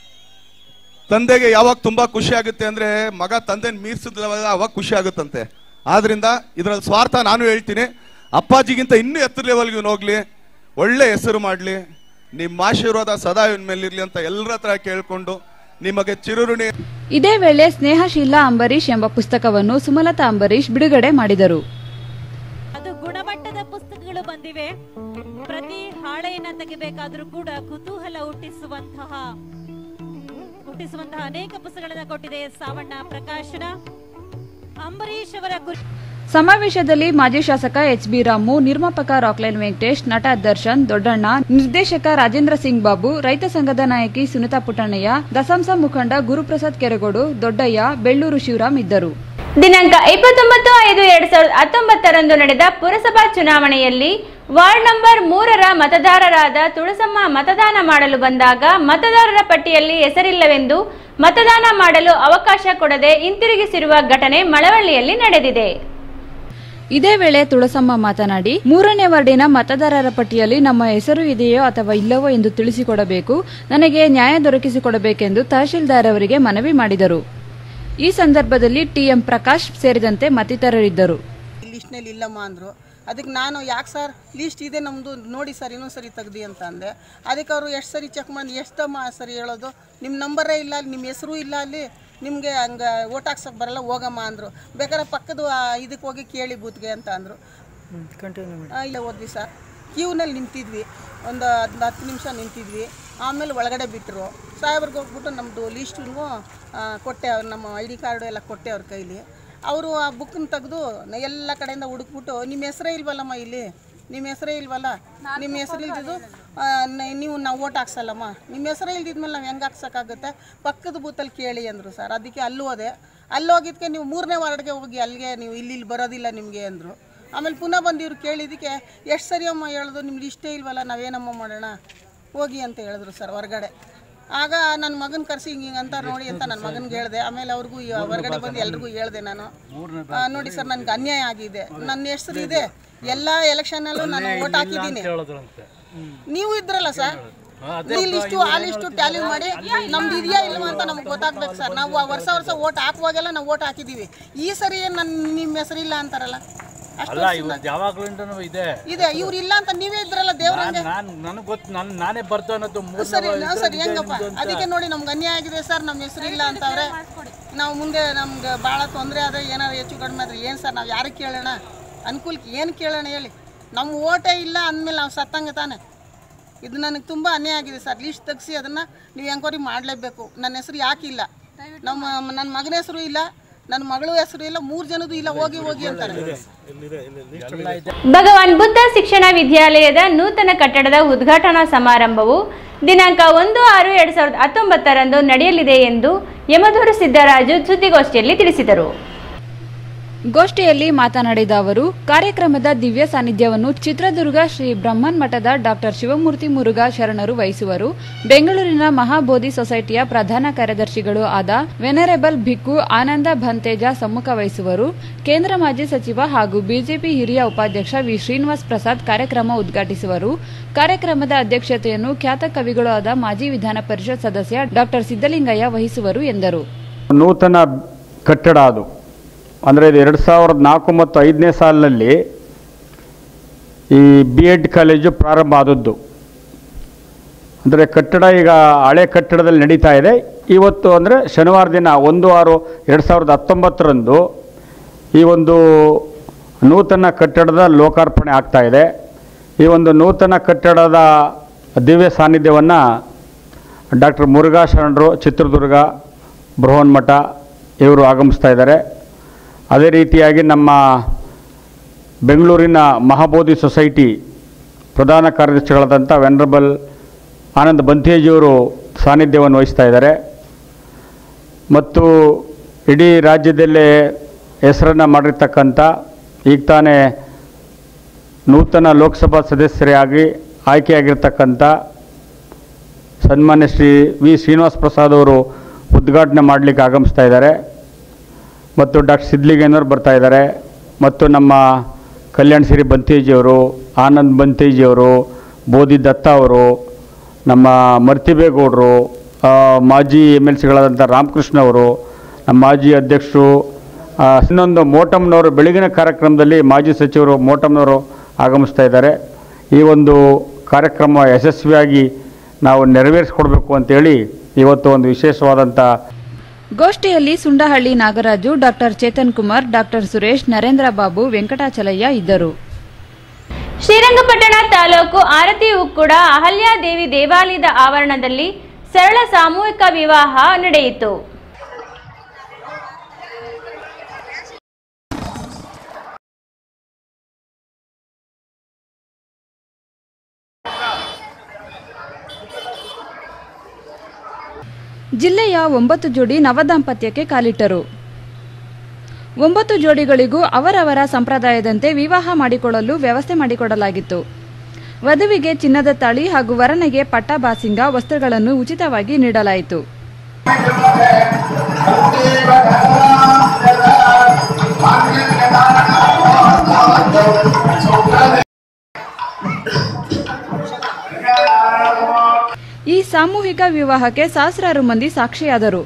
ತಂದೆಗೆ ಯಾವಾಗ ತುಂಬಾ ಖುಷಿ ಆಗುತ್ತೆ ಅಂದ್ರೆ ಮಗ ತಂದೆನ ಮೀರ್ಸಿದ್ರವಾಗ ಅವಾಗ ಖುಷಿ ಆಗುತ್ತಂತೆ ಆದ್ರಿಂದ ಇದ್ರಲ್ಲಿ ಸ್ವಾರ್ಥ ನಾನು ಹೇಳ್ತೀನಿ ಅಪ್ಪಾಜಿಗಿಂತ ಇನ್ನೂ ಎತ್ತರ ಲೆವೆಲ್ಗೆ ಹೋಗ್ಲಿ ಒಳ್ಳೆ ಹೆಸರು ಮಾಡ್ಲಿ ನಿಮ್ಮ ಆಶೀರ್ವಾದ ಸದಾ ಇವನ್ ಮೇಲಿರ್ಲಿ ಅಂತ ಎಲ್ಲರ ಹತ್ರ ಕೇಳ್ಕೊಂಡು ನಿಮಗೆ ಚಿರುರುಣಿ ಇದೇ ವೇಳೆ ಸ್ನೇಹಶೀಲ ಅಂಬರೀಷ್ ಎಂಬ ಪುಸ್ತಕವನ್ನು ಸುಮಲತಾ ಅಂಬರೀಷ್ ಬಿಡುಗಡೆ ಮಾಡಿದರು ಅದು ಗುಣಮಟ್ಟದ ಪುಸ್ತಕಗಳು ಬಂದಿವೆ ಪ್ರತಿ ಹಾಳೆಯನ್ನ ತೆಗಿಬೇಕಾದ್ರೂ ಕೂಡ ಕುತೂಹಲ ಹುಟ್ಟಿಸುವಂತಹ ಹುಟ್ಟಿಸುವಂತಹ ಅನೇಕ ಪುಸ್ತಕಗಳನ್ನ ಕೊಟ್ಟಿದೆ ಸಾವಣ್ಣ ಪ್ರಕಾಶನ ಅಂಬರೀಷ್ ಅವರ ಕುರಿತು ಸಮಾವೇಶದಲ್ಲಿ ಮಾಜಿ ಶಾಸಕ ಎಚ್ ಬಿ ರಾಮು ನಿರ್ಮಾಪಕ ರಾಕ್ಲೈನ್ ವೆಂಕಟೇಶ್ ನಟ ದರ್ಶನ್ ದೊಡ್ಡಣ್ಣ ನಿರ್ದೇಶಕ ರಾಜೇಂದ್ರ ಸಿಂಗ್ ಬಾಬು ರೈತ ಸಂಘದ ನಾಯಕಿ ಸುನಿತಾ ಪುಟ್ಟಣ್ಣಯ್ಯ ದಸಂಸ ಮುಖಂಡ ಗುರುಪ್ರಸಾದ್ ಕೆರಗೋಡು ದೊಡ್ಡಯ್ಯ ಬೆಳ್ಳೂರು ಶಿವರಾಮ್ ಇದ್ದರು ದಿನಾಂಕ ಇಪ್ಪತ್ತೊಂಬತ್ತು ಐದು ಎರಡ್ ಸಾವಿರದ ಹತ್ತೊಂಬತ್ತರಂದು ನಡೆದ ಪುರಸಭಾ ಚುನಾವಣೆಯಲ್ಲಿ ವಾರ್ಡ್ ನಂಬರ್ ಮೂರರ ಮತದಾರರಾದ ತುಳಸಮ್ಮ ಮತದಾನ ಮಾಡಲು ಬಂದಾಗ ಮತದಾರರ ಪಟ್ಟಿಯಲ್ಲಿ ಹೆಸರಿಲ್ಲವೆಂದು ಮತದಾನ ಮಾಡಲು ಅವಕಾಶ ಕೊಡದೆ ಹಿಂತಿರುಗಿಸಿರುವ ಘಟನೆ ಮಳವಳ್ಳಿಯಲ್ಲಿ ನಡೆದಿದೆ ಇದೇ ವೇಳೆ ತುಳಸಮ್ಮ ಮಾತನಾಡಿ ಮೂರನೇ ವಾರ್ಡಿನ ಮತದಾರರ ಪಟ್ಟಿಯಲ್ಲಿ ನಮ್ಮ ಹೆಸರು ಇದೆಯೋ ಅಥವಾ ಇಲ್ಲವೋ ಎಂದು ತಿಳಿಸಿಕೊಡಬೇಕು ನನಗೆ ನ್ಯಾಯ ದೊರಕಿಸಿಕೊಡಬೇಕೆಂದು ತಹಶೀಲ್ದಾರ್ ಅವರಿಗೆ ಮನವಿ ಮಾಡಿದರು ಈ ಸಂದರ್ಭದಲ್ಲಿ ಟಿಎಂ ಪ್ರಕಾಶ್ ಸೇರಿದಂತೆ ಮತ್ತಿತರರಿದ್ದರು ಲಿಸ್ಟ್ನಲ್ಲಿ ಇಲ್ಲಮ್ಮ ಅಂದರು ಅದಕ್ಕೆ ನಾನು ಯಾಕೆ ಸರ್ ಲಿಸ್ಟ್ ಇದೆ ನಮ್ಮದು ನೋಡಿ ಸರ್ ಇನ್ನೊಂದು ಸರಿ ತೆಗ್ದಿ ಅಂತ ಅಂದೆ ಅದಕ್ಕೆ ಅವರು ಎಷ್ಟು ಸರಿ ಚೆಕ್ ಮಾಡಿ ಎಷ್ಟಮ್ಮ ಸರಿ ಹೇಳೋದು ನಿಮ್ಮ ನಂಬರೇ ಇಲ್ಲ ಅಲ್ಲಿ ನಿಮ್ಮ ಹೆಸರು ಇಲ್ಲ ಅಲ್ಲಿ ನಿಮಗೆ ಹಂಗೆ ಓಟ್ ಹಾಕ್ಸೋಕೆ ಬರಲ್ಲ ಹೋಗಮ್ಮ ಅಂದರು ಬೇಕಾದ್ರೆ ಪಕ್ಕದ ಇದಕ್ಕೆ ಹೋಗಿ ಕೇಳಿ ಬೂತ್ಗೆ ಅಂತ ಅಂದರು ಇಲ್ಲ ಹೋದ್ವಿ ಸರ್ ಕ್ಯೂನಲ್ಲಿ ನಿಂತಿದ್ವಿ ಒಂದು ಹದ್ ಹತ್ತು ನಿಮಿಷ ನಿಂತಿದ್ವಿ ಆಮೇಲೆ ಒಳಗಡೆ ಬಿಟ್ಟರು ಸಾಹೇಬ್ರಿಗೆ ಹೋಗ್ಬಿಟ್ಟು ನಮ್ಮದು ಲೀಸ್ಟನ್ನು ಕೊಟ್ಟೆ ಅವ್ರು ನಮ್ಮ ಐ ಡಿ ಕಾರ್ಡು ಎಲ್ಲ ಕೊಟ್ಟೆ ಅವ್ರ ಕೈಲಿ ಅವರು ಆ ಬುಕ್ಕನ್ನ ತೆಗೆದು ಎಲ್ಲ ಕಡೆಯಿಂದ ಹುಡುಕ್ಬಿಟ್ಟು ನಿಮ್ಮ ಹೆಸರೇ ಇಲ್ವಲ್ಲಮ್ಮ ಇಲ್ಲಿ ನಿಮ್ಮ ಹೆಸರೇ ಇಲ್ವಲ್ಲ ನಿಮ್ಮ ಹೆಸರು ಇಲ್ದಿದ್ದು ಆ, ನ- ನೀವು ನಾವು ಓಟ್ ಹಾಕ್ಸಲ್ಲಮ್ಮ ನಿಮ್ಮ ಹೆಸರೇ ಇಲ್ದಿದ್ಮೇಲೆ ನಾವು ಹೆಂಗೆ ಹಾಕ್ಸೋಕ್ಕಾಗುತ್ತೆ ಪಕ್ಕದ ಬೂತಲ್ಲಿ ಕೇಳಿ ಅಂದರು ಸರ್ ಅದಕ್ಕೆ ಅಲ್ಲಿ ಹೋದೆ ಅಲ್ಲಿ ಹೋಗಿದ್ದಕ್ಕೆ ನೀವು ಮೂರನೇ ವಾರ್ಡ್ಗೆ ಹೋಗಿ ಅಲ್ಲಿಗೆ ನೀವು ಇಲ್ಲಿ ಇಲ್ಲಿ ಬರೋದಿಲ್ಲ ನಿಮಗೆ ಅಂದರು ಆಮೇಲೆ ಪುನಃ ಬಂದು ಇವ್ರು ಕೇಳಿದ್ದಕ್ಕೆ ಎಷ್ಟು ಸರಿ ಅಮ್ಮ ಹೇಳಿದ್ರು ನಿಮ್ಮ ಲಿಸ್ಟೇ ಇಲ್ವಲ್ಲ ನಾವೇನಮ್ಮ ಮಾಡೋಣ ಹೋಗಿ ಅಂತ ಹೇಳಿದ್ರು ಸರ್ ಹೊರಗಡೆ ಆಗ ನನ್ನ ಮಗನ ಕರೆಸಿ ಹಿಂಗೆ ಹಿಂಗೆ ಅಂತ ನೋಡಿ ಅಂತ ನನ್ನ ಮಗನಿಗೆ ಹೇಳಿದೆ ಆಮೇಲೆ ಅವ್ರಿಗೂ ಈ ಹೊರಗಡೆ ಬಂದು ಎಲ್ರಿಗೂ ಹೇಳಿದೆ ನಾನು ಆ, ನೋಡಿ ಸರ್ ನನಗೆ ಅನ್ಯಾಯ ಆಗಿದೆ ನನ್ನ ಹೆಸರು ಇದೆ ಎಲ್ಲ ಎಲೆಕ್ಷನಲ್ಲೂ ನಾನು ಓಟ್ ಹಾಕಿದ್ದೀನಿ ನೀವು ಇದ್ರಲ್ಲ ಸರ್ ಈ ಲಿಸ್ಟು ಆ ಲಿಸ್ಟು ಟ್ಯಾಲಿ ಮಾಡಿ ನಮ್ದು ಇದೆಯಾ ಇಲ್ವಾ ಅಂತ ನಮ್ಗೆ ಗೊತ್ತಾಗ್ಬೇಕು ಸರ್ ನಾವು ಆ ವರ್ಷ ವರ್ಷ ಓಟ್ ಹಾಕುವಾಗೆಲ್ಲ ನಾವು ಓಟ್ ಹಾಕಿದ್ದೀವಿ ಈ ಸರಿ ಏನು ನನ್ನ ನಿಮ್ಮ ಹೆಸರಿಲ್ಲ ಅಂತಾರಲ್ಲ ಅಷ್ಟು ಅಲ್ಲ ಇವತ್ತು ಯಾವಾಗ್ಲಿಂದನೂ ಇದೆ ಇದೆ ಇವ್ರು ಇಲ್ಲ ಅಂತ ನೀವೇ ಇದ್ರಲ್ಲ ದೇವ್ರಂಗೆ ನಾನು ನನಗೆ ಗೊತ್ತು ನಾನು ನಾನೇ ಬರ್ತಾ ಅನ್ನೋದು ಮೂರನೇ ಸರಿ ನಾ ಸರಿ ಹೆಂಗಪ್ಪ ಅದಕ್ಕೆ ನೋಡಿ ನಮ್ಗೆ ಅನ್ಯಾಯ ಆಗಿದೆ ಸರ್ ನಮ್ಮ ಹೆಸರು ಇಲ್ಲ ಅಂತವ್ರೆ ನಾವು ಮುಂದೆ ನಮ್ಗೆ ಭಾಳ ತೊಂದರೆ ಆದರೆ ಏನಾದ್ರು ಹೆಚ್ಚು ಕಡಿಮೆ ಆದರೆ ಏನು ಸರ್ ನಾವು ಯಾರಿಗೆ ಕೇಳೋಣ ಅನುಕೂಲಕ್ಕೆ ಏನು ಕೇಳೋಣ ಹೇಳಿ ನಮ್ಮ ಓಟೇ ಇಲ್ಲ ಅಂದಮೇಲೆ ನಾವು ಸತ್ತಂಗೆ ತಾನೆ ಇದು ನನಗೆ ತುಂಬ ಅನ್ಯಾಯ ಆಗಿದೆ ಸರ್ ಲೀಸ್ಟ್ ತೆಗಿಸಿ ಅದನ್ನು ನೀವು ಎಂಕ್ವೈರಿ ಮಾಡಲೇಬೇಕು ನನ್ನ ಹೆಸರು ಯಾಕಿಲ್ಲ ನಮ್ಮ ನನ್ನ ಮಗನ ಹೆಸರು ಇಲ್ಲ ನನ್ನ ಮಗಳ ಹೆಸರು ಇಲ್ಲ ಮೂರು ಜನದ್ದು ಇಲ್ಲ ಹೋಗಿ ಹೋಗಿ ಅಂತಾರೆ ಭಗವಾನ್ ಬುದ್ಧ ಶಿಕ್ಷಣ ವಿದ್ಯಾಲಯದ ನೂತನ ಕಟ್ಟಡದ ಉದ್ಘಾಟನಾ ಸಮಾರಂಭವು ದಿನಾಂಕ ಒಂದು ಆರು ಎರಡ್ ಸಾವಿರದ ಹತ್ತೊಂಬತ್ತರಂದು ನಡೆಯಲಿದೆ ಎಂದು ಯಮದೂರು ಸಿದ್ದರಾಜು ಸುದ್ದಿಗೋಷ್ಠಿಯಲ್ಲಿ ತಿಳಿಸಿದರು ಗೋಷ್ಠಿಯಲ್ಲಿ ಮಾತನಾಡಿದ ಅವರು ಕಾರ್ಯಕ್ರಮದ ದಿವ್ಯ ಸಾನ್ನಿಧ್ಯವನ್ನು ಚಿತ್ರದುರ್ಗ ಶ್ರೀ ಬ್ರಹ್ಮನ್ ಮಠದ ಡಾಕ್ಟರ್ ಶಿವಮೂರ್ತಿ ಮುರುಘಾ ಶರಣರು ವಹಿಸುವರು ಬೆಂಗಳೂರಿನ ಮಹಾಬೋಧಿ ಸೊಸೈಟಿಯ ಪ್ರಧಾನ ಕಾರ್ಯದರ್ಶಿಗಳು ಆದ ವೆನರೆಬಲ್ ಭಿಕ್ಕು ಆನಂದ ಭಂತೇಜ ಸಮ್ಮುಖ ವಹಿಸುವರು ಕೇಂದ್ರ ಮಾಜಿ ಸಚಿವ ಹಾಗೂ ಬಿಜೆಪಿ ಹಿರಿಯ ಉಪಾಧ್ಯಕ್ಷ ವಿ ಶ್ರೀನಿವಾಸ್ ಪ್ರಸಾದ್ ಕಾರ್ಯಕ್ರಮ ಉದ್ಘಾಟಿಸುವರು ಕಾರ್ಯಕ್ರಮದ ಅಧ್ಯಕ್ಷತೆಯನ್ನು ಖ್ಯಾತ ಕವಿಗಳು ಆದ ಮಾಜಿ ವಿಧಾನ ಪರಿಷತ್ ಸದಸ್ಯ ಡಾಕ್ಟರ್ ಸಿದ್ದಲಿಂಗಯ್ಯ ವಹಿಸುವರು ಎಂದರು ನೂತನ ಕಟ್ಟಡ ಅದು ಅಂದರೆ ಇದು ಎರಡು ಸಾವಿರದ ನಾಲ್ಕು ಮತ್ತು ಐದನೇ ಸಾಲಿನಲ್ಲಿ ಈ ಬಿ ಎಡ್ ಕಾಲೇಜು ಪ್ರಾರಂಭ ಆದದ್ದು ಅಂದರೆ ಕಟ್ಟಡ ಈಗ ಹಳೆ ಕಟ್ಟಡದಲ್ಲಿ ನಡೀತಾ ಇದೆ ಇವತ್ತು ಅಂದರೆ ಶನಿವಾರ ದಿನ ಒಂದು ಆರು ಎರಡು ಸಾವಿರದ ಹತ್ತೊಂಬತ್ತರಂದು ಈ ಒಂದು ನೂತನ ಕಟ್ಟಡದ ಲೋಕಾರ್ಪಣೆ ಆಗ್ತಾ ಇದೆ ಈ ಒಂದು ನೂತನ ಕಟ್ಟಡದ ದಿವ್ಯ ಸಾನ್ನಿಧ್ಯವನ್ನು ಡಾಕ್ಟರ್ ಮುರುಘಾ ಶರಣರು ಚಿತ್ರದುರ್ಗ ಬೃಹನ್ಮಠ ಇವರು ಆಗಮಿಸ್ತಾ ಇದ್ದಾರೆ ಅದೇ ರೀತಿಯಾಗಿ ನಮ್ಮ ಬೆಂಗಳೂರಿನ ಮಹಾಬೋಧಿ ಸೊಸೈಟಿ ಪ್ರಧಾನ ಕಾರ್ಯದರ್ಶಿಗಳಾದಂಥ ವೆನರಬಲ್ ಆನಂದ್ ಬಂತೇಜಿಯವರು ಸಾನ್ನಿಧ್ಯವನ್ನು ವಹಿಸ್ತಾ ಇದ್ದಾರೆ ಮತ್ತು ಇಡೀ ರಾಜ್ಯದಲ್ಲೇ ಹೆಸರನ್ನು ಮಾಡಿರ್ತಕ್ಕಂಥ ಈಗ ತಾನೇ ನೂತನ ಲೋಕಸಭಾ ಸದಸ್ಯರಾಗಿ ಆಯ್ಕೆಯಾಗಿರ್ತಕ್ಕಂಥ ಸನ್ಮಾನ್ಯ ಶ್ರೀ ವಿ ಶ್ರೀನಿವಾಸ್ ಪ್ರಸಾದ್ ಅವರು ಉದ್ಘಾಟನೆ ಮಾಡಲಿಕ್ಕೆ ಆಗಮಿಸ್ತಾ ಇದ್ದಾರೆ ಮತ್ತು ಡಾಕ್ಟರ್ ಸಿದ್ಲಿಗೇನವ್ರು ಬರ್ತಾ ಇದ್ದಾರೆ ಮತ್ತು ನಮ್ಮ ಕಲ್ಯಾಣ ಸಿರಿ ಬಂತೇಜಿಯವರು ಆನಂದ್ ಬಂತೇಜಿಯವರು ಬೋಧಿ ದತ್ತ ಅವರು ನಮ್ಮ ಮರ್ತಿಬೇಗೌಡರು ಆ, ಮಾಜಿ ಎಮ್ ಎಲ್ ಸಿಗಳಾದಂಥ ರಾಮಕೃಷ್ಣ ಅವರು ನಮ್ಮ ಮಾಜಿ ಅಧ್ಯಕ್ಷರು ಆ, ಇನ್ನೊಂದು ಮೋಟಮ್ನವರು ಬೆಳಗಿನ ಕಾರ್ಯಕ್ರಮದಲ್ಲಿ ಮಾಜಿ ಸಚಿವರು ಮೋಟಮ್ನವರು ಆಗಮಿಸ್ತಾ ಇದ್ದಾರೆ ಈ ಒಂದು ಕಾರ್ಯಕ್ರಮ ಯಶಸ್ವಿಯಾಗಿ ನಾವು ನೆರವೇರಿಸ್ಕೊಡ್ಬೇಕು ಅಂತೇಳಿ ಇವತ್ತು ಒಂದು ವಿಶೇಷವಾದಂಥ ಗೋಷ್ಠಿಯಲ್ಲಿ ಸುಂಡಹಳ್ಳಿ ನಾಗರಾಜು ಡಾಕ್ಟರ್ ಚೇತನ್ ಕುಮಾರ್ ಡಾಕ್ಟರ್ ಸುರೇಶ್ ನರೇಂದ್ರ ಬಾಬು ವೆಂಕಟಾಚಲಯ್ಯ ಇದ್ದರು ಶ್ರೀರಂಗಪಟ್ಟಣ ತಾಲೂಕು ಆರತಿ ಉಕ್ಕುಡ ಅಹಲ್ಯಾದೇವಿ ದೇವಾಲಯದ ಆವರಣದಲ್ಲಿ ಸರಳ ಸಾಮೂಹಿಕ ವಿವಾಹ ನಡೆಯಿತು ಜಿಲ್ಲೆಯ ಒಂಬತ್ತು ಜೋಡಿ ನವದಾಂಪತ್ಯಕ್ಕೆ ಕಾಲಿಟ್ಟರು ಒಂಬತ್ತು ಜೋಡಿಗಳಿಗೂ ಅವರವರ ಸಂಪ್ರದಾಯದಂತೆ ವಿವಾಹ ಮಾಡಿಕೊಳ್ಳಲು ವ್ಯವಸ್ಥೆ ಮಾಡಿಕೊಡಲಾಗಿತ್ತು ವಧುವಿಗೆ ಚಿನ್ನದ ತಾಳಿ ಹಾಗೂ ವರನಿಗೆ ಪಟ್ಟ ಬಾಸಿಂಗ ವಸ್ತ್ರಗಳನ್ನು ಉಚಿತವಾಗಿ ನೀಡಲಾಯಿತು ಈ ಸಾಮೂಹಿಕ ವಿವಾಹಕ್ಕೆ ಸಹಸ್ರಾರು ಮಂದಿ ಸಾಕ್ಷಿಯಾದರು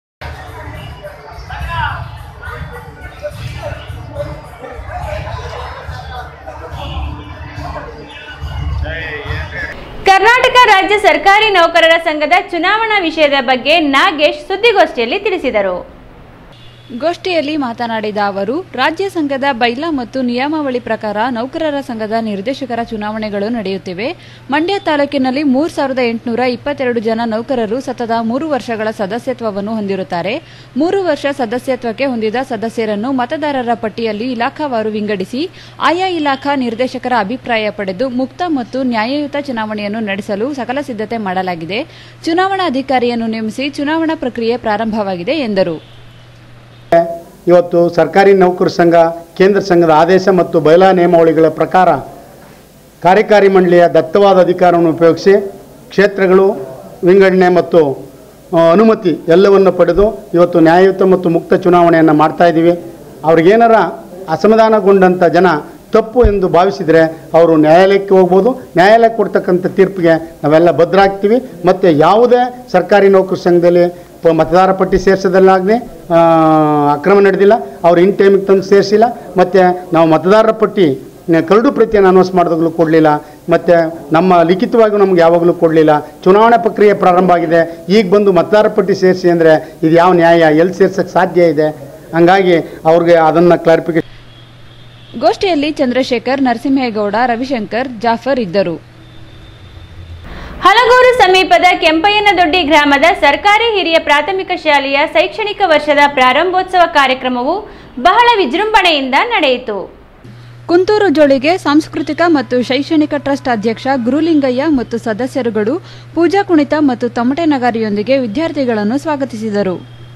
ಕರ್ನಾಟಕ ರಾಜ್ಯ ಸರ್ಕಾರಿ ನೌಕರರ ಸಂಘದ ಚುನಾವಣಾ ವಿಷಯದ ಬಗ್ಗೆ ನಾಗೇಶ್ ಸುದ್ದಿಗೋಷ್ಠಿಯಲ್ಲಿ ತಿಳಿಸಿದರು ಗೋಷ್ಠಿಯಲ್ಲಿ ಮಾತನಾಡಿದ ಅವರು ರಾಜ್ಯ ಸಂಘದ ಬೈಲಾ ಮತ್ತು ನಿಯಮಾವಳಿ ಪ್ರಕಾರ ನೌಕರರ ಸಂಘದ ನಿರ್ದೇಶಕರ ಚುನಾವಣೆಗಳು ನಡೆಯುತ್ತಿವೆ ಮಂಡ್ಯ ತಾಲೂಕಿನಲ್ಲಿ ಮೂರು ಸಾವಿರದ ಎಂಟುನೂರ ಇಪ್ಪತ್ತೆರಡು ಜನ ನೌಕರರು ಸತತ ಮೂರು ವರ್ಷಗಳ ಸದಸ್ಯತ್ವವನ್ನು ಹೊಂದಿರುತ್ತಾರೆ ಮೂರು ವರ್ಷ ಸದಸ್ಯತ್ವಕ್ಕೆ ಹೊಂದಿದ ಸದಸ್ಯರನ್ನು ಮತದಾರರ ಪಟ್ಟಿಯಲ್ಲಿ ಇಲಾಖಾವಾರು ವಿಂಗಡಿಸಿ ಆಯಾ ಇಲಾಖಾ ನಿರ್ದೇಶಕರ ಅಭಿಪ್ರಾಯ ಪಡೆದು ಮುಕ್ತ ಮತ್ತು ನ್ಯಾಯಯುತ ಚುನಾವಣೆಯನ್ನು ನಡೆಸಲು ಸಕಲ ಸಿದ್ಧತೆ ಮಾಡಲಾಗಿದೆ ಚುನಾವಣಾಧಿಕಾರಿಯನ್ನು ನೇಮಿಸಿ ಚುನಾವಣಾ ಪ್ರಕ್ರಿಯೆ ಪ್ರಾರಂಭವಾಗಿದೆ ಎಂದರು ಇವತ್ತು ಸರ್ಕಾರಿ ನೌಕರ ಸಂಘ ಕೇಂದ್ರ ಸಂಘದ ಆದೇಶ ಮತ್ತು ಬಯಲಾ ನಿಯಮಾವಳಿಗಳ ಪ್ರಕಾರ ಕಾರ್ಯಕಾರಿ ಮಂಡಳಿಯ ದತ್ತವಾದ ಅಧಿಕಾರವನ್ನು ಉಪಯೋಗಿಸಿ ಕ್ಷೇತ್ರಗಳು ವಿಂಗಡಣೆ ಮತ್ತು ಆ, ಅನುಮತಿ ಎಲ್ಲವನ್ನು ಪಡೆದು ಇವತ್ತು ನ್ಯಾಯಯುತ ಮತ್ತು ಮುಕ್ತ ಚುನಾವಣೆಯನ್ನು ಮಾಡ್ತಾ ಇದ್ದೀವಿ ಅವ್ರಿಗೇನಾರ ಅಸಮಾಧಾನಗೊಂಡಂಥ ಜನ ತಪ್ಪು ಎಂದು ಭಾವಿಸಿದರೆ ಅವರು ನ್ಯಾಯಾಲಯಕ್ಕೆ ಹೋಗ್ಬೋದು ನ್ಯಾಯಾಲಯಕ್ಕೆ ಕೊಡ್ತಕ್ಕಂಥ ತೀರ್ಪಿಗೆ ನಾವೆಲ್ಲ ಬದ್ಧರಾಗ್ತೀವಿ ಮತ್ತು ಯಾವುದೇ ಸರ್ಕಾರಿ ನೌಕರ ಸಂಘದಲ್ಲಿ ಪ- ಮತದಾರ ಪಟ್ಟಿ ಸೇರಿಸೋದಲ್ಲಾಗಲಿ ಅಕ್ರಮ ನಡೆದಿಲ್ಲ ಅವ್ರು ಇನ್ ಟೈಮಿಗೆ ತಂದು ಸೇರಿಸಿಲ್ಲ ಮತ್ತು ನಾವು ಮತದಾರರ ಪಟ್ಟಿ ನ- ಕರಡು ಪ್ರತಿಯನ್ನು ಅನೌನ್ಸ್ ಮಾಡಿದಾಗಲೂ ಕೊಡಲಿಲ್ಲ ಮತ್ತು ನಮ್ಮ ಲಿಖಿತವಾಗಿಯೂ ನಮ್ಗೆ ಯಾವಾಗಲೂ ಕೊಡಲಿಲ್ಲ ಚುನಾವಣಾ ಪ್ರಕ್ರಿಯೆ ಪ್ರಾರಂಭ ಆಗಿದೆ ಈಗ ಬಂದು ಮತದಾರ ಪಟ್ಟಿ ಸೇರಿಸಿ ಅಂದರೆ ಇದು ಯಾವ ನ್ಯಾಯ ಎಲ್ಲಿ ಸೇರ್ಸೋಕ್ಕೆ ಸಾಧ್ಯ ಇದೆ ಹಂಗಾಗಿ ಅವ್ರಿಗೆ ಅದನ್ನು ಕ್ಲಾರಿಫಿಕೇಶನ್ ಗೋಷ್ಠಿಯಲ್ಲಿ ಚಂದ್ರಶೇಖರ್ ನರಸಿಂಹೇಗೌಡ ರವಿಶಂಕರ್ ಜಾಫರ್ ಇದ್ದರು ಹಲಗೂರು ಸಮೀಪದ ಕೆಂಪಯ್ಯನದೊಡ್ಡಿ ಗ್ರಾಮದ ಸರ್ಕಾರಿ ಹಿರಿಯ ಪ್ರಾಥಮಿಕ ಶಾಲೆಯ ಶೈಕ್ಷಣಿಕ ವರ್ಷದ ಪ್ರಾರಂಭೋತ್ಸವ ಕಾರ್ಯಕ್ರಮವು ಬಹಳ ವಿಜೃಂಭಣೆಯಿಂದ ನಡೆಯಿತು ಕುಂತೂರು ಜೋಳಿಗೆ ಸಾಂಸ್ಕೃತಿಕ ಮತ್ತು ಶೈಕ್ಷಣಿಕ ಟ್ರಸ್ಟ್ ಅಧ್ಯಕ್ಷ ಗುರುಲಿಂಗಯ್ಯ ಮತ್ತು ಸದಸ್ಯರುಗಳು ಪೂಜಾ ಕುಣಿತ ಮತ್ತು ತಮಟೆ ನಗಾರಿಯೊಂದಿಗೆ ವಿದ್ಯಾರ್ಥಿಗಳನ್ನು ಸ್ವಾಗತಿಸಿದರು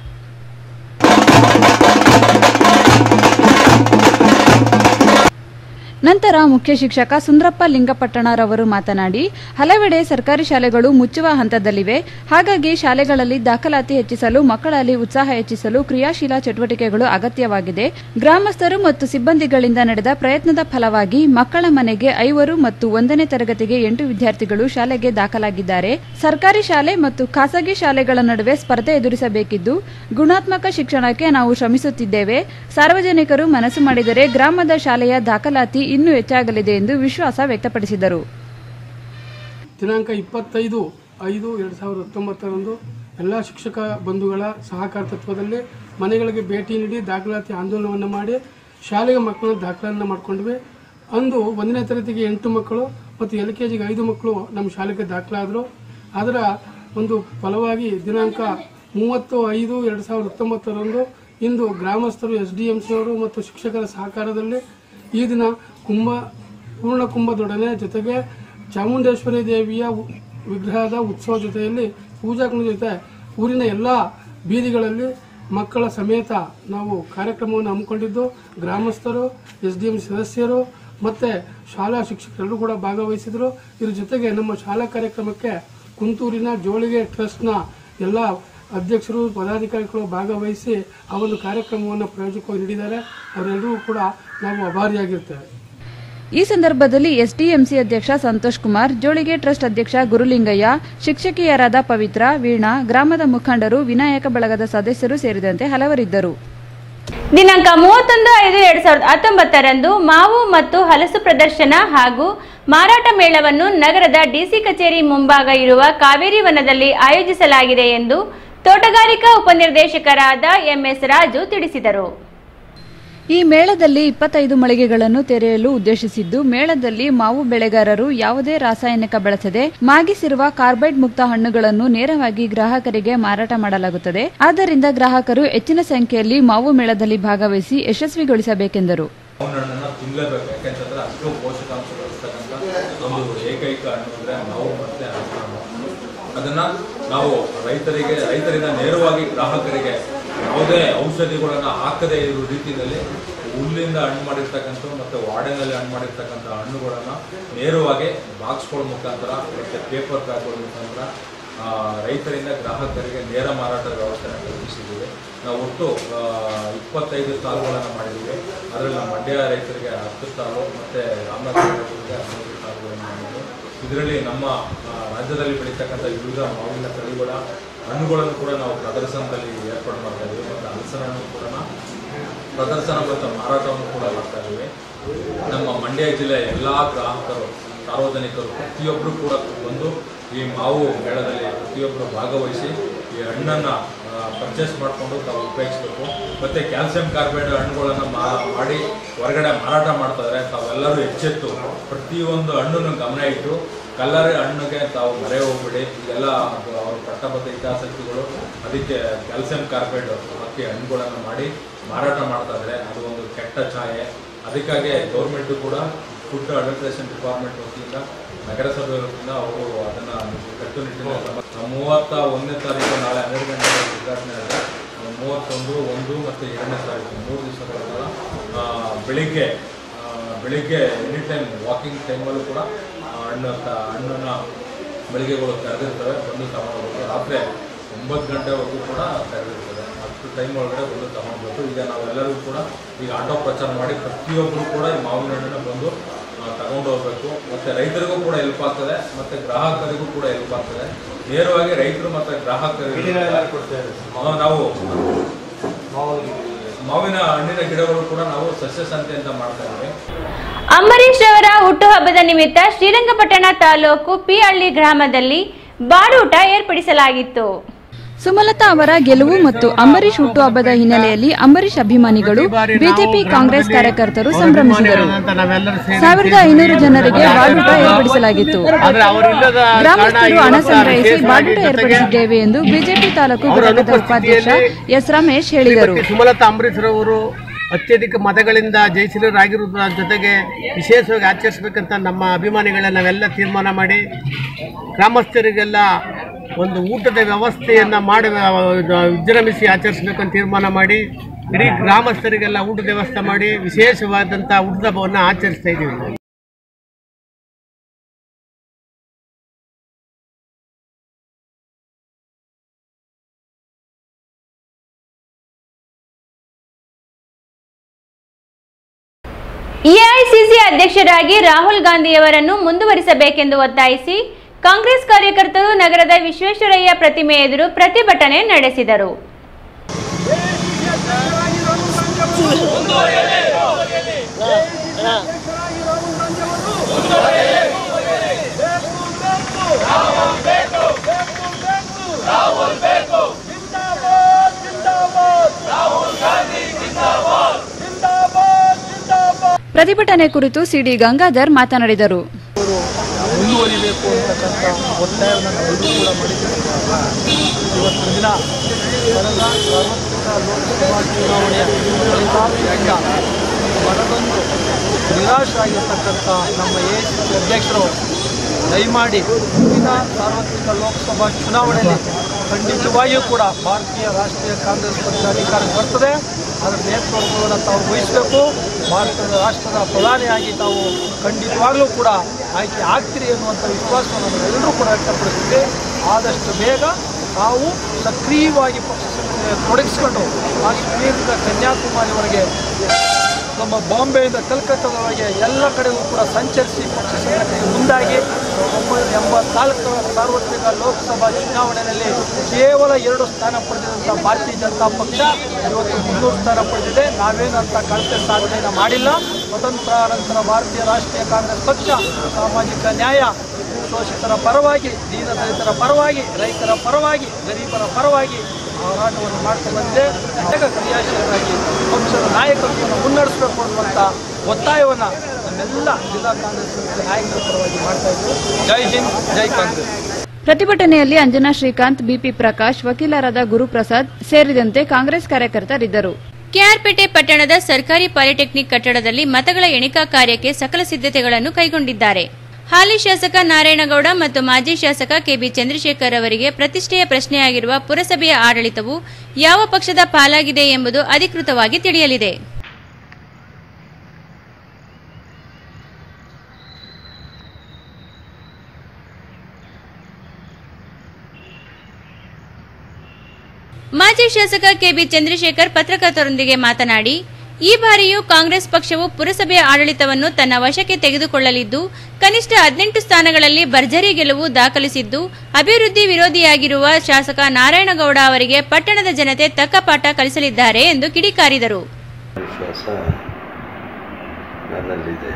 ನಂತರ ಮುಖ್ಯ ಶಿಕ್ಷಕ ಸುಂದ್ರಪ್ಪ ಲಿಂಗಪಟ್ಟಣರವರು ಮಾತನಾಡಿ ಹಲವೆಡೆ ಸರ್ಕಾರಿ ಶಾಲೆಗಳು ಮುಚ್ಚುವ ಹಂತದಲ್ಲಿವೆ ಹಾಗಾಗಿ ಶಾಲೆಗಳಲ್ಲಿ ದಾಖಲಾತಿ ಹೆಚ್ಚಿಸಲು ಮಕ್ಕಳಲ್ಲಿ ಉತ್ಸಾಹ ಹೆಚ್ಚಿಸಲು ಕ್ರಿಯಾಶೀಲ ಚಟುವಟಿಕೆಗಳು ಅಗತ್ಯವಾಗಿದೆ ಗ್ರಾಮಸ್ಥರು ಮತ್ತು ಸಿಬ್ಬಂದಿಗಳಿಂದ ನಡೆದ ಪ್ರಯತ್ನದ ಫಲವಾಗಿ ಮಕ್ಕಳ ಮನೆಗೆ ಐವರು ಮತ್ತು ಒಂದನೇ ತರಗತಿಗೆ ಎಂಟು ವಿದ್ಯಾರ್ಥಿಗಳು ಶಾಲೆಗೆ ದಾಖಲಾಗಿದ್ದಾರೆ ಸರ್ಕಾರಿ ಶಾಲೆ ಮತ್ತು ಖಾಸಗಿ ಶಾಲೆಗಳ ನಡುವೆ ಸ್ಪರ್ಧೆ ಎದುರಿಸಬೇಕಿದ್ದು ಗುಣಾತ್ಮಕ ಶಿಕ್ಷಣಕ್ಕೆ ನಾವು ಶ್ರಮಿಸುತ್ತಿದ್ದೇವೆ ಸಾರ್ವಜನಿಕರು ಮನಸ್ಸು ಮಾಡಿದರೆ ಗ್ರಾಮದ ಶಾಲೆಯ ದಾಖಲಾತಿ ಇನ್ನೂ ಹೆಚ್ಚಾಗಲಿದೆ ಎಂದು ವಿಶ್ವಾಸ ವ್ಯಕ್ತಪಡಿಸಿದರು ದಿನಾಂಕ ಇಪ್ಪತ್ತೈದು ಐದು ಎರಡು ಸಾವಿರದ ಹತ್ತೊಂಬತ್ತರಂದು ಎಲ್ಲ ಶಿಕ್ಷಕ ಬಂಧುಗಳ ಸಹಕಾರ ತತ್ವದಲ್ಲಿ ಮನೆಗಳಿಗೆ ಭೇಟಿ ನೀಡಿ ದಾಖಲಾತಿ ಆಂದೋಲನವನ್ನು ಮಾಡಿ ಶಾಲೆಗೆ ಮಕ್ಕಳನ್ನ ದಾಖಲೆಯನ್ನು ಮಾಡ್ಕೊಂಡ್ವಿ ಅಂದು ಒಂದನೇ ತರಗತಿಗೆ ಎಂಟು ಮಕ್ಕಳು ಮತ್ತು ಎಲ್ ಕೆ ಜಿಗೆ ಐದು ಮಕ್ಕಳು ನಮ್ಮ ಶಾಲೆಗೆ ದಾಖಲಾದರು ಅದರ ಒಂದು ಫಲವಾಗಿ ದಿನಾಂಕ ಮೂವತ್ತು ಐದು ಎರಡು ಸಾವಿರದ ಹತ್ತೊಂಬತ್ತರಂದು ಇಂದು ಗ್ರಾಮಸ್ಥರು ಎಸ್ ಡಿ ಎಂ ಸಿ ಅವರು ಮತ್ತು ಶಿಕ್ಷಕರ ಸಹಕಾರದಲ್ಲಿ ಈ ದಿನ ಕುಂಭ ಪೂರ್ಣ ಕುಂಭದೊಡನೆ ಜೊತೆಗೆ ಚಾಮುಂಡೇಶ್ವರಿ ದೇವಿಯ ಉ- ವಿಗ್ರಹದ ಉತ್ಸವ ಜೊತೆಯಲ್ಲಿ ಪೂಜಾ ಕುಣಿತ ಜೊತೆ ಊರಿನ ಎಲ್ಲ ಬೀದಿಗಳಲ್ಲಿ ಮಕ್ಕಳ ಸಮೇತ ನಾವು ಕಾರ್ಯಕ್ರಮವನ್ನು ಹಮ್ಮಿಕೊಂಡಿದ್ದು ಗ್ರಾಮಸ್ಥರು ಎಸ್ ಡಿ ಎಂ ಸದಸ್ಯರು ಮತ್ತು ಶಾಲಾ ಶಿಕ್ಷಕರೆಲ್ಲರೂ ಕೂಡ ಭಾಗವಹಿಸಿದರು ಇದ್ರ ಜೊತೆಗೆ ನಮ್ಮ ಶಾಲಾ ಕಾರ್ಯಕ್ರಮಕ್ಕೆ ಕುಂತೂರಿನ ಜೋಳಿಗೆ ಟ್ರಸ್ಟ್ನ ಎಲ್ಲ ಅಧ್ಯಕ್ಷರು ಪದಾಧಿಕಾರಿಗಳು ಭಾಗವಹಿಸಿ ಆ ಒಂದು ಕಾರ್ಯಕ್ರಮವನ್ನು ಪ್ರಯೋಜಕವಾಗಿ ನೀಡಿದ್ದಾರೆ ಅವರೆಲ್ಲರಿಗೂ ಕೂಡ ನಾವು ಅಭಾರಿಯಾಗಿರ್ತೇವೆ ಈ ಸಂದರ್ಭದಲ್ಲಿ ಎಸ್ಡಿಎಂಸಿ ಅಧ್ಯಕ್ಷ ಸಂತೋಷ್ ಕುಮಾರ್ ಜೋಳಿಗೆ ಟ್ರಸ್ಟ್ ಅಧ್ಯಕ್ಷ ಗುರುಲಿಂಗಯ್ಯ ಶಿಕ್ಷಕಿಯರಾದ ಪವಿತ್ರ ವೀಣಾ ಗ್ರಾಮದ ಮುಖಂಡರು ವಿನಾಯಕ ಬಳಗದ ಸದಸ್ಯರು ಸೇರಿದಂತೆ ಹಲವರಿದ್ದರು ದಿನಾಂಕ ಮೂವತ್ತೊಂದು ಐದು ಎರಡ್ ಸಾವಿರದ ಹತ್ತೊಂಬತ್ತರಂದು ಮಾವು ಮತ್ತು ಹಲಸು ಪ್ರದರ್ಶನ ಹಾಗೂ ಮಾರಾಟ ಮೇಳವನ್ನು ನಗರದ ಡಿಸಿ ಕಚೇರಿ ಮುಂಭಾಗ ಇರುವ ಕಾವೇರಿ ವನದಲ್ಲಿ ಆಯೋಜಿಸಲಾಗಿದೆ ಎಂದು ತೋಟಗಾರಿಕಾ ಉಪನಿರ್ದೇಶಕರಾದ ಎಂಎಸ್ ರಾಜು ತಿಳಿಸಿದರು ಈ ಮೇಳದಲ್ಲಿ ಇಪ್ಪತ್ತೈದು ಮಳಿಗೆಗಳನ್ನು ತೆರೆಯಲು ಉದ್ದೇಶಿಸಿದ್ದು ಮೇಳದಲ್ಲಿ ಮಾವು ಬೆಳೆಗಾರರು ಯಾವುದೇ ರಾಸಾಯನಿಕ ಬಳಸದೆ ಮಾಗಿಸಿರುವ ಕಾರ್ಬೈಡ್ ಮುಕ್ತ ಹಣ್ಣುಗಳನ್ನು ನೇರವಾಗಿ ಗ್ರಾಹಕರಿಗೆ ಮಾರಾಟ ಮಾಡಲಾಗುತ್ತದೆ ಆದ್ದರಿಂದ ಗ್ರಾಹಕರು ಹೆಚ್ಚಿನ ಸಂಖ್ಯೆಯಲ್ಲಿ ಮಾವು ಮೇಳದಲ್ಲಿ ಭಾಗವಹಿಸಿ ಯಶಸ್ವಿಗೊಳಿಸಬೇಕೆಂದರು ಮಾವಿನ ಹಣ್ಣನ್ನ ತಿನ್ನಲೇಬೇಕು ಯಾಕೆಂತಂದ್ರೆ ಅಷ್ಟು ಪೋಷಕಾಂಶಗಳು ಇರ್ತಕ್ಕಂಥ ಒಂದು ಏಕೈಕ ಹಣ್ಣು ಅಂದ್ರೆ ಮಾವು ಮತ್ತೆ ಹಣ್ಣು ಅದನ್ನ ನಾವು ರೈತರಿಗೆ ರೈತರಿಂದ ನೇರವಾಗಿ ಗ್ರಾಹಕರಿಗೆ ಯಾವುದೇ ಔಷಧಿಗಳನ್ನ ಹಾಕದೇ ಇರೋ ರೀತಿಯಲ್ಲಿ ಹುಲ್ಲಿಂದ ಹಣ್ಣು ಮಾಡಿರ್ತಕ್ಕಂಥ ಮತ್ತೆ ವಾಡೆನಲ್ಲಿ ಹಣ್ಣು ಮಾಡಿರ್ತಕ್ಕಂಥ ಹಣ್ಣುಗಳನ್ನ ನೇರವಾಗಿ ಬಾಕ್ಸ್ಗಳ ಮುಖಾಂತರ ಮತ್ತೆ ಪೇಪರ್ ಬ್ಯಾಗ್ಗಳ ಮುಖಾಂತರ ಆ, ರೈತರಿಂದ ಗ್ರಾಹಕರಿಗೆ ನೇರ ಮಾರಾಟದ ವ್ಯವಸ್ಥೆನ ಕಲ್ಪಿಸಿದ್ದೀವಿ ನಾವು ಒಟ್ಟು ಆ, ಇಪ್ಪತ್ತೈದು ಸ್ಟಾಲ್ಗಳನ್ನು ಮಾಡಿದ್ದೀವಿ ಅದರಲ್ಲಿ ನಮ್ಮ ಮಂಡ್ಯ ರೈತರಿಗೆ ಹತ್ತು ಸ್ಟಾಲು ಮತ್ತು ರಾಮನಗರ ರೈತರಿಗೆ ಹದಿನೈದು ಸ್ಟಾಲ್ಗಳನ್ನು ಮಾಡಿದ್ದೀವಿ ಇದರಲ್ಲಿ ನಮ್ಮ ಆ, ರಾಜ್ಯದಲ್ಲಿ ಬೆಳೀತಕ್ಕಂಥ ವಿವಿಧ ಮಾವಿನ ತಳಿಗಳ ಹಣ್ಣುಗಳನ್ನು ಕೂಡ ನಾವು ಪ್ರದರ್ಶನದಲ್ಲಿ ಏರ್ಪಾಡು ಮಾಡ್ತಾ ಇದ್ದೀವಿ ಮತ್ತು ಹಲಸಿನ ಹಣ್ಣು ಕೂಡ ಪ್ರದರ್ಶನ ಮತ್ತು ಮಾರಾಟವನ್ನು ಕೂಡ ಮಾಡ್ತಾ ಇದ್ದೀವಿ ನಮ್ಮ ಮಂಡ್ಯ ಜಿಲ್ಲೆಯ ಎಲ್ಲ ಗ್ರಾಹಕರು ಸಾರ್ವಜನಿಕರು ಪ್ರತಿಯೊಬ್ಬರು ಕೂಡ ಬಂದು ಈ ಮಾವು ಮೇಳದಲ್ಲಿ ಪ್ರತಿಯೊಬ್ಬರು ಭಾಗವಹಿಸಿ ಈ ಹಣ್ಣನ್ನು ಪರ್ಚೇಸ್ ಮಾಡಿಕೊಂಡು ತಾವು ಉಪಯೋಗಿಸಬೇಕು ಮತ್ತು ಕ್ಯಾಲ್ಸಿಯಂ ಕಾರ್ಬೈಡ್ ಹಣ್ಣುಗಳನ್ನು ಮಾಡಿ ಹೊರಗಡೆ ಮಾರಾಟ ಮಾಡ್ತಾರೆ ತಾವೆಲ್ಲರೂ ಎಚ್ಚೆತ್ತು ಪ್ರತಿಯೊಂದು ಹಣ್ಣನ್ನು ಗಮನ ಇಟ್ಟು ಕಲ್ಲರೆ ಹಣ್ಣಿಗೆ ತಾವು ಮರೆ ಹೋಗ್ಬಿಡಿ ಇದೆಲ್ಲ ಅದು ಅವ್ರ ಪಟ್ಟಬದ್ಧ ಹಿತಾಸಕ್ತಿಗಳು ಅದಕ್ಕೆ ಕ್ಯಾಲ್ಸಿಯಂ ಕಾರ್ಬೈಡ್ ಹಾಕಿ ಹಣ್ಣುಗಳನ್ನು ಮಾಡಿ ಮಾರಾಟ ಮಾಡ್ತಾ ಇದ್ದಾರೆ ಅದು ಒಂದು ಕೆಟ್ಟ ಛಾಯೆ ಅದಕ್ಕಾಗಿ ಗೌರ್ಮೆಂಟು ಕೂಡ ಫುಡ್ ಅಡ್ಮಿನಿಸ್ಟ್ರೇಷನ್ ಡಿಪಾರ್ಟ್ಮೆಂಟ್ ವತಿಯಿಂದ ನಗರಸಭೆ ವತಿಯಿಂದ ಅವರು ಅದನ್ನು ಕಟ್ಟುನಿಟ್ಟಿನ ಕ್ರಮ ಮೂವತ್ತ ಒಂದನೇ ತಾರೀಕು ನಾಳೆ ಹನ್ನೆರಡು ಗಂಟೆಗೆ ಉದ್ಘಾಟನೆ ಇದೆ ಆ, ಮೂವತ್ತೊಂದು ಒಂದು ಮತ್ತು ಎರಡನೇ ತಾರೀಕು ಮೂರು ದಿವಸಗಳ ಕಾಲ ಆ, ಬೆಳಿಗ್ಗೆ ಆ, ಬೆಳಿಗ್ಗೆ ಎನಿ ಟೈಮ್ ವಾಕಿಂಗ್ ಟೈಮಲ್ಲೂ ಕೂಡ ಆ, ಹಣ್ಣು ತ- ಹಣ್ಣನ್ನು ಬೆಳಿಗ್ಗೆಗಳು ತೆರೆದಿರ್ತವೆ ಬಂದು ತಗೊಂಡೋಗ್ಬೇಕು ರಾತ್ರಿ ಒಂಬತ್ತು ಗಂಟೆವರೆಗೂ ಕೂಡ ತೆರೆದಿರ್ತದೆ ಅಷ್ಟು ಟೈಮ್ ಒಳಗಡೆ ಬಂದು ತಗೊಂಡ್ಬೇಕು ಈಗ ನಾವೆಲ್ಲರಿಗೂ ಕೂಡ ಈಗ ಆಟೋ ಪ್ರಚಾರ ಮಾಡಿ ಪ್ರತಿಯೊಬ್ಬರು ಕೂಡ ಈ ಮಾವಿನ ಹಣ್ಣನ್ನು ಬಂದು ಆ, ತಗೊಂಡು ಹೋಗ್ಬೇಕು ಮತ್ತೆ ರೈತರಿಗೂ ಕೂಡ ಹೆಲ್ಪ್ ಆಗ್ತದೆ ಮತ್ತೆ ಗ್ರಾಹಕರಿಗೂ ಕೂಡ ಹೆಲ್ಪ್ ಆಗ್ತದೆ ನೇರವಾಗಿ ರೈತರು ಮತ್ತೆ ಗ್ರಾಹಕರಿಗೆ ಆ, ನಾವು ಮಾವಿನ ಹಣ್ಣಿನ ಗಿಡಗಳು ಕೂಡ ನಾವು ಸಸ್ಯ ಸಂತೆ ಅಂತ ಮಾಡ್ತಾ ಇದ್ದೀವಿ ಅಂಬರೀಶ್ ಅವರ ಹುಟ್ಟುಹಬ್ಬದ ನಿಮಿತ್ತ ಶ್ರೀರಂಗಪಟ್ಟಣ ತಾಲೂಕು ಪಿಹಳ್ಳಿ ಗ್ರಾಮದಲ್ಲಿ ಬಾಡೂಟ ಏರ್ಪಡಿಸಲಾಗಿತ್ತು ಸುಮಲತಾ ಅವರ ಗೆಲುವು ಮತ್ತು ಅಂಬರೀಶ್ ಹುಟ್ಟುಹಬ್ಬದ ಹಿನ್ನೆಲೆಯಲ್ಲಿ ಅಂಬರೀಶ್ ಅಭಿಮಾನಿಗಳು ಬಿಜೆಪಿ ಕಾಂಗ್ರೆಸ್ ಕಾರ್ಯಕರ್ತರು ಸಂಭ್ರಮಿಸಿದರು ಸಾವಿರದ ಐನೂರು ಜನರಿಗೆ ಬಾಡೂಟ ಏರ್ಪಡಿಸಲಾಗಿತ್ತು ಗ್ರಾಮಸ್ಥರು ಹಣ ಸಂಗ್ರಹಿಸಿ ಬಾಡೂಟ ಏರ್ಪಡಿಸಿದ್ದೇವೆ ಎಂದು ಬಿಜೆಪಿ ತಾಲೂಕು ಘಟಕದ ಉಪಾಧ್ಯಕ್ಷ ಎಸ್ ರಮೇಶ್ ಹೇಳಿದರು ಸುಮಲತಾ ಅಂಬರೀಶ್ರವರು ಅತ್ಯಧಿಕ ಮತಗಳಿಂದ ಜಯಶೀಲರಾಗಿರುವುದರ ಜೊತೆಗೆ ವಿಶೇಷವಾಗಿ ಆಚರಿಸಬೇಕಂತ ನಮ್ಮ ಅಭಿಮಾನಿಗಳ ನಾವೆಲ್ಲ ತೀರ್ಮಾನ ಮಾಡಿ ಗ್ರಾಮಸ್ಥರಿಗೆಲ್ಲ ಒಂದು ಊಟದ ವ್ಯವಸ್ಥೆಯನ್ನು ಮಾಡಿ ಆ, ಇದು ವಿಜೃಂಭಿಸಿ ಆಚರಿಸಬೇಕಂತ ತೀರ್ಮಾನ ಮಾಡಿ ಇಡೀ ಗ್ರಾಮಸ್ಥರಿಗೆಲ್ಲ ಊಟದ ವ್ಯವಸ್ಥೆ ಮಾಡಿ ವಿಶೇಷವಾದಂಥ ಊಟದ ಹಬ್ಬವನ್ನು ಆಚರಿಸ್ತಾ ಇದ್ದೀವಿ ನಾವು. ಎಐಸಿಸಿ ಅಧ್ಯಕ್ಷರಾಗಿ ರಾಹುಲ್ ಗಾಂಧಿಯವರನ್ನು ಮುಂದುವರಿಸಬೇಕೆಂದು ಒತ್ತಾಯಿಸಿ ಕಾಂಗ್ರೆಸ್ ಕಾರ್ಯಕರ್ತರು ನಗರದ ವಿಶ್ವೇಶ್ವರಯ್ಯ ಪ್ರತಿಮೆ ಎದುರು ಪ್ರತಿಭಟನೆ ನಡೆಸಿದರು ಪ್ರತಿಭಟನೆ ಕುರಿತು ಸಿಡಿ ಗಂಗಾಧರ್ ಮಾತನಾಡಿದರು ಮುಂದುವರಿಬೇಕು ಅಂತಕ್ಕಂಥ ಒತ್ತಾಯವನ್ನು ನಾವೆಲ್ಲರೂ ಕೂಡ ಮಾಡಿದ್ದೇವೆ ಇವತ್ತಿನ ದಿನ ಕಳೆದ ಸಾರ್ವತ್ರಿಕ ಲೋಕಸಭಾ ಚುನಾವಣೆಯ ಫಲಿತಾಂಶದಿಂದ ಮನದೊಂದು ನಿರಾಶರಾಗಿರ್ತಕ್ಕಂಥ ನಮ್ಮ ಎ ಸಿ ಸಿ ಅಧ್ಯಕ್ಷರು ದಯಮಾಡಿ ಮುಂದಿನ ಸಾರ್ವತ್ರಿಕ ಲೋಕಸಭಾ ಚುನಾವಣೆಯಲ್ಲಿ ಖಂಡಿತವಾಗಿಯೂ ಕೂಡ ಭಾರತೀಯ ರಾಷ್ಟ್ರೀಯ ಕಾಂಗ್ರೆಸ್ ಪಕ್ಷ ಅಧಿಕಾರಕ್ಕೆ ಬರ್ತದೆ ಅದರ ನೇತೃತ್ವವನ್ನು ತಾವು ವಹಿಸಬೇಕು ಭಾರತದ ರಾಷ್ಟ್ರದ ಪ್ರಧಾನಿಯಾಗಿ ತಾವು ಖಂಡಿತವಾಗಲೂ ಕೂಡ ಆಯ್ಕೆ ಆಗ್ತೀರಿ ಎನ್ನುವಂಥ ವಿಶ್ವಾಸವನ್ನು ನಾವೆಲ್ಲರೂ ಕೂಡ ವ್ಯಕ್ತಪಡಿಸ್ತೀವಿ ಆದಷ್ಟು ಬೇಗ ನಾವು ಸಕ್ರಿಯವಾಗಿ ಪಕ್ಷ ಸಂಘಟನೆ ತೊಡಗಿಸ್ಕೊಂಡು ಕಾಶ್ಮೀರದ ಕನ್ಯಾಕುಮಾರಿವರೆಗೆ ನಮ್ಮ ಬಾಂಬೆಯಿಂದ ಕಲ್ಕತ್ತಾದವರೆಗೆ ಎಲ್ಲ ಕಡೆಗೂ ಕೂಡ ಸಂಚರಿಸಿ ಪಕ್ಷ ಸಂಘಟನೆಗೆ ಮುಂದಾಗಿ ಒಂಬೈನೂರ ಎಂಬತ್ನಾಲ್ಕರ ಸಾರ್ವತ್ರಿಕ ಲೋಕಸಭಾ ಚುನಾವಣೆಯಲ್ಲಿ ಕೇವಲ ಎರಡು ಸ್ಥಾನ ಪಡೆದಿರುವಂಥ ಭಾರತೀಯ ಜನತಾ ಪಕ್ಷ ಇವತ್ತು ಮುನ್ನೂರು ಸ್ಥಾನ ಪಡೆದಿದೆ ನಾವೇನಂತ ಕಳಪೆ ಸಾಧನೆಯನ್ನು ಮಾಡಿಲ್ಲ ಸ್ವತಂತ್ರ ನಂತರ ಭಾರತೀಯ ರಾಷ್ಟ್ರೀಯ ಕಾಂಗ್ರೆಸ್ ಪಕ್ಷ ಸಾಮಾಜಿಕ ನ್ಯಾಯ ಶೋಷಿತರ ಪರವಾಗಿ ದೀನದಲಿತರ ಪರವಾಗಿ ರೈತರ ಪರವಾಗಿ ಗರೀಬರ ಪರವಾಗಿ ಹೋರಾಟವನ್ನು ಮಾಡ್ತಾ ಬಂದಿದೆ ಅನೇಕ ಕ್ರಿಯಾಶೀಲರಾಗಿ ಪಕ್ಷದ ನಾಯಕತ್ವವನ್ನು ಮುನ್ನಡೆಸಬೇಕು ಅನ್ನುವಂಥ ಒತ್ತಾಯವನ್ನು ನಮ್ಮೆಲ್ಲ ಜಿಲ್ಲಾ ಕಾಂಗ್ರೆಸ್ ಸಮಿತಿ ನಾಯಕರ ಪರವಾಗಿ ಮಾಡ್ತಾ ಇದ್ದೀವಿ ಜೈ ಹಿಂದ್ ಜೈ ಕಾಂಗ್ರೆಸ್ ಪ್ರತಿಭಟನೆಯಲ್ಲಿ ಅಂಜನಾ ಶ್ರೀಕಾಂತ್ ಬಿಪಿ ಪ್ರಕಾಶ್ ವಕೀಲರಾದ ಗುರುಪ್ರಸಾದ್ ಸೇರಿದಂತೆ ಕಾಂಗ್ರೆಸ್ ಕಾರ್ಯಕರ್ತರಿದ್ದರು ಕೆಆರ್ಪೇಟೆ ಪಟ್ಟಣದ ಸರ್ಕಾರಿ ಪಾಲಿಟೆಕ್ನಿಕ್ ಕಟ್ಟಡದಲ್ಲಿ ಮತಗಳ ಎಣಿಕಾ ಕಾರ್ಯಕ್ಕೆ ಸಕಲ ಸಿದ್ಧತೆಗಳನ್ನು ಕೈಗೊಂಡಿದ್ದಾರೆ ಹಾಲಿ ಶಾಸಕ ನಾರಾಯಣಗೌಡ ಮತ್ತು ಮಾಜಿ ಶಾಸಕ ಕೆಬಿ ಚಂದ್ರಶೇಖರ್ ಅವರಿಗೆ ಪ್ರತಿಷ್ಠೆಯ ಪ್ರಶ್ನೆಯಾಗಿರುವ ಪುರಸಭೆಯ ಆಡಳಿತವು ಯಾವ ಪಕ್ಷದ ಪಾಲಾಗಿದೆ ಎಂಬುದು ಅಧಿಕೃತವಾಗಿ ತಿಳಿಯಲಿದೆ ಮಾಜಿ ಶಾಸಕ ಕೆಬಿ ಚಂದ್ರಶೇಖರ್ ಪತ್ರಕರ್ತರೊಂದಿಗೆ ಮಾತನಾಡಿ ಈ ಬಾರಿಯೂ ಕಾಂಗ್ರೆಸ್ ಪಕ್ಷವು ಪುರಸಭೆಯ ಆಡಳಿತವನ್ನು ತನ್ನ ವಶಕ್ಕೆ ತೆಗೆದುಕೊಳ್ಳಲಿದ್ದು ಕನಿಷ್ಠ ಹದಿನೆಂಟು ಸ್ಥಾನಗಳಲ್ಲಿ ಭರ್ಜರಿ ಗೆಲುವು ದಾಖಲಿಸಿದ್ದು ಅಭಿವೃದ್ಧಿ ವಿರೋಧಿಯಾಗಿರುವ ಶಾಸಕ ನಾರಾಯಣಗೌಡ ಅವರಿಗೆ ಪಟ್ಟಣದ ಜನತೆ ತಕ್ಕ ಪಾಠ ಕಲಿಸಲಿದ್ದಾರೆ ಎಂದು ಕಿಡಿಕಾರಿದರು ವಿಶ್ವಾಸ ನನ್ನಲ್ಲಿದೆ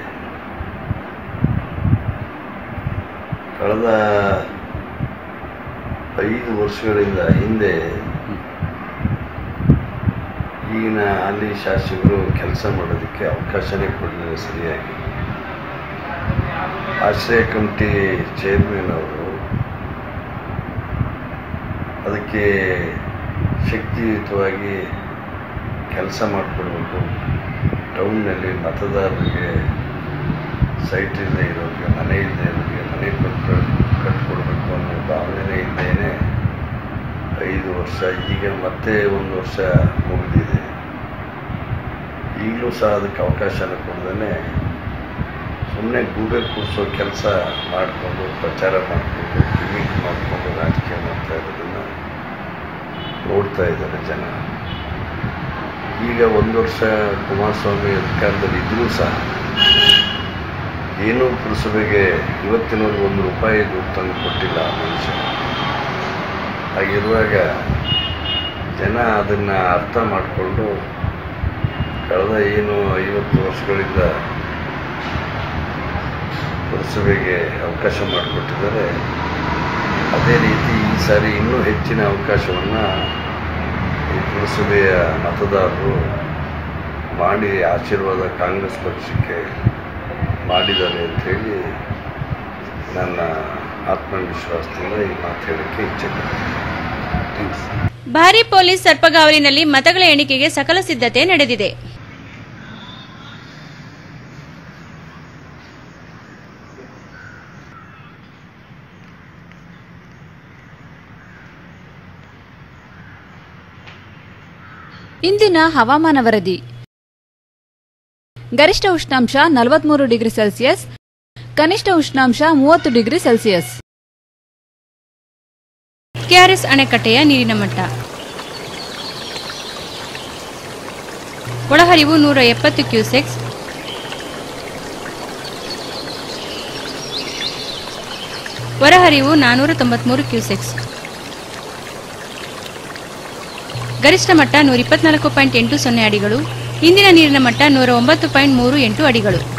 ಕಳೆದ ಐದು ವರ್ಷಗಳಿಂದ ಹಿಂದೆ ಈಗಿನ ಅಲ್ಲಿ ಶಾಸಕರು ಕೆಲಸ ಮಾಡೋದಕ್ಕೆ ಅವಕಾಶನೇ ಕೊಡಲಿಲ್ಲ ಸರಿಯಾಗಿ ಆಶ್ರಯ ಕಮಿಟಿ ಚೇರ್ಮನ್ ಅವರು ಅದಕ್ಕೆ ಶಕ್ತಿಯುತವಾಗಿ ಕೆಲಸ ಮಾಡಿಕೊಡ್ಬೇಕು ಟೌನ್ನಲ್ಲಿ ಮತದಾರರಿಗೆ ಸೈಟ್ ಇಲ್ಲದೆ ಇರೋರಿಗೆ ಮನೆ ಇಲ್ಲದೆ ಇರೋರಿಗೆ ಮನೆ ಕೊಟ್ಟು ಕಟ್ಕೊಡ್ಬೇಕು ಅನ್ನೋ ಭಾವನೆ ಇಲ್ಲದೇನೆ ಐದು ವರ್ಷ ಈಗ ಮತ್ತೆ ಒಂದು ವರ್ಷ ಮುಗಿದಿದೆ ಈಗಲೂ ಸಹ ಅದಕ್ಕೆ ಅವಕಾಶನ ಕೊಡ್ದೇ ಸುಮ್ಮನೆ ಗೂಬೆ ಕೂರಿಸೋ ಕೆಲಸ ಮಾಡಿಕೊಂಡು ಪ್ರಚಾರ ಮಾಡಿಕೊಂಡು ಗಿಮಿಕ್ ಮಾಡಿಕೊಂಡು ರಾಜಕೀಯ ಮಾಡ್ತಾ ಇರೋದನ್ನು ನೋಡ್ತಾ ಇದ್ದಾರೆ ಜನ ಈಗ ಒಂದು ವರ್ಷ ಕುಮಾರಸ್ವಾಮಿ ಅಧಿಕಾರದಲ್ಲಿ ಇದ್ದರೂ ಸಹ ಏನೂ ಪುರಸಭೆಗೆ ಇವತ್ತಿನವರೆಗೂ ಒಂದು ರೂಪಾಯಿ ದುಡ್ಡು ತಂದು ಕೊಟ್ಟಿಲ್ಲ ಆ ಮನುಷ್ಯ ಹಾಗಿರುವಾಗ ಜನ ಅದನ್ನು ಅರ್ಥ ಮಾಡಿಕೊಂಡು ಕಳೆದ ಏನು ಐವತ್ತು ವರ್ಷಗಳಿಂದ ಪುರಸಭೆಗೆ ಅವಕಾಶ ಮಾಡಿಕೊಟ್ಟಿದ್ದಾರೆ ಅದೇ ರೀತಿ ಈ ಸಾರಿ ಇನ್ನೂ ಹೆಚ್ಚಿನ ಅವಕಾಶವನ್ನು ಈ ಪುರಸಭೆಯ ಮತದಾರರು ಮಾಡಿ ಆಶೀರ್ವಾದ ಕಾಂಗ್ರೆಸ್ ಪಕ್ಷಕ್ಕೆ ಮಾಡಿದ್ದಾರೆ ಅಂಥೇಳಿ ನನ್ನ ಆತ್ಮವಿಶ್ವಾಸದಿಂದ ಈ ಮಾತು ಹೇಳೋಕ್ಕೆ ಇಚ್ಛೆ ಥ್ಯಾಂಕ್ಸ್ ಭಾರಿ ಪೊಲೀಸ್ ಸರ್ಪಗಾವಲಿನಲ್ಲಿ ಮತಗಳ ಎಣಿಕೆಗೆ ಸಕಲ ಸಿದ್ಧತೆ ನಡೆದಿದೆ ಇಂದಿನ ಹವಾಮಾನ ವರದಿ ಗರಿಷ್ಠ ಉಷ್ಣಾಂಶ ನಲವತ್ಮೂರು ಡಿಗ್ರಿ ಸೆಲ್ಸಿಯಸ್ ಕನಿಷ್ಠ ಉಷ್ಣಾಂಶ ಮೂವತ್ತು ಡಿಗ್ರಿ ಸೆಲ್ಸಿಯಸ್ ಕೆಆರ್ಎಸ್ ಅಣೆಕಟ್ಟೆಯ ನೀರಿನ ಮಟ್ಟ ಒಳಹರಿವು ನೂರ ಎಪ್ಪತ್ತು ಕ್ಯೂಸೆಕ್ಸ್ ಹೊರಹರಿವು ನಾನೂರ ತೊಂಬತ್ಮೂರು ಕ್ಯೂಸೆಕ್ಸ್ ಗರಿಷ್ಠ ಮಟ್ಟ ನೂರ ಇಪ್ಪತ್ನಾಲ್ಕು ಪಾಯಿಂಟ್ ಎಂಟು ಸೊನ್ನೆ ಅಡಿಗಳು ಇಂದಿನ ನೀರಿನ ಮಟ್ಟ ನೂರ ಒಂಬತ್ತು ಪಾಯಿಂಟ್ ಮೂರು ಎಂಟು ಅಡಿಗಳು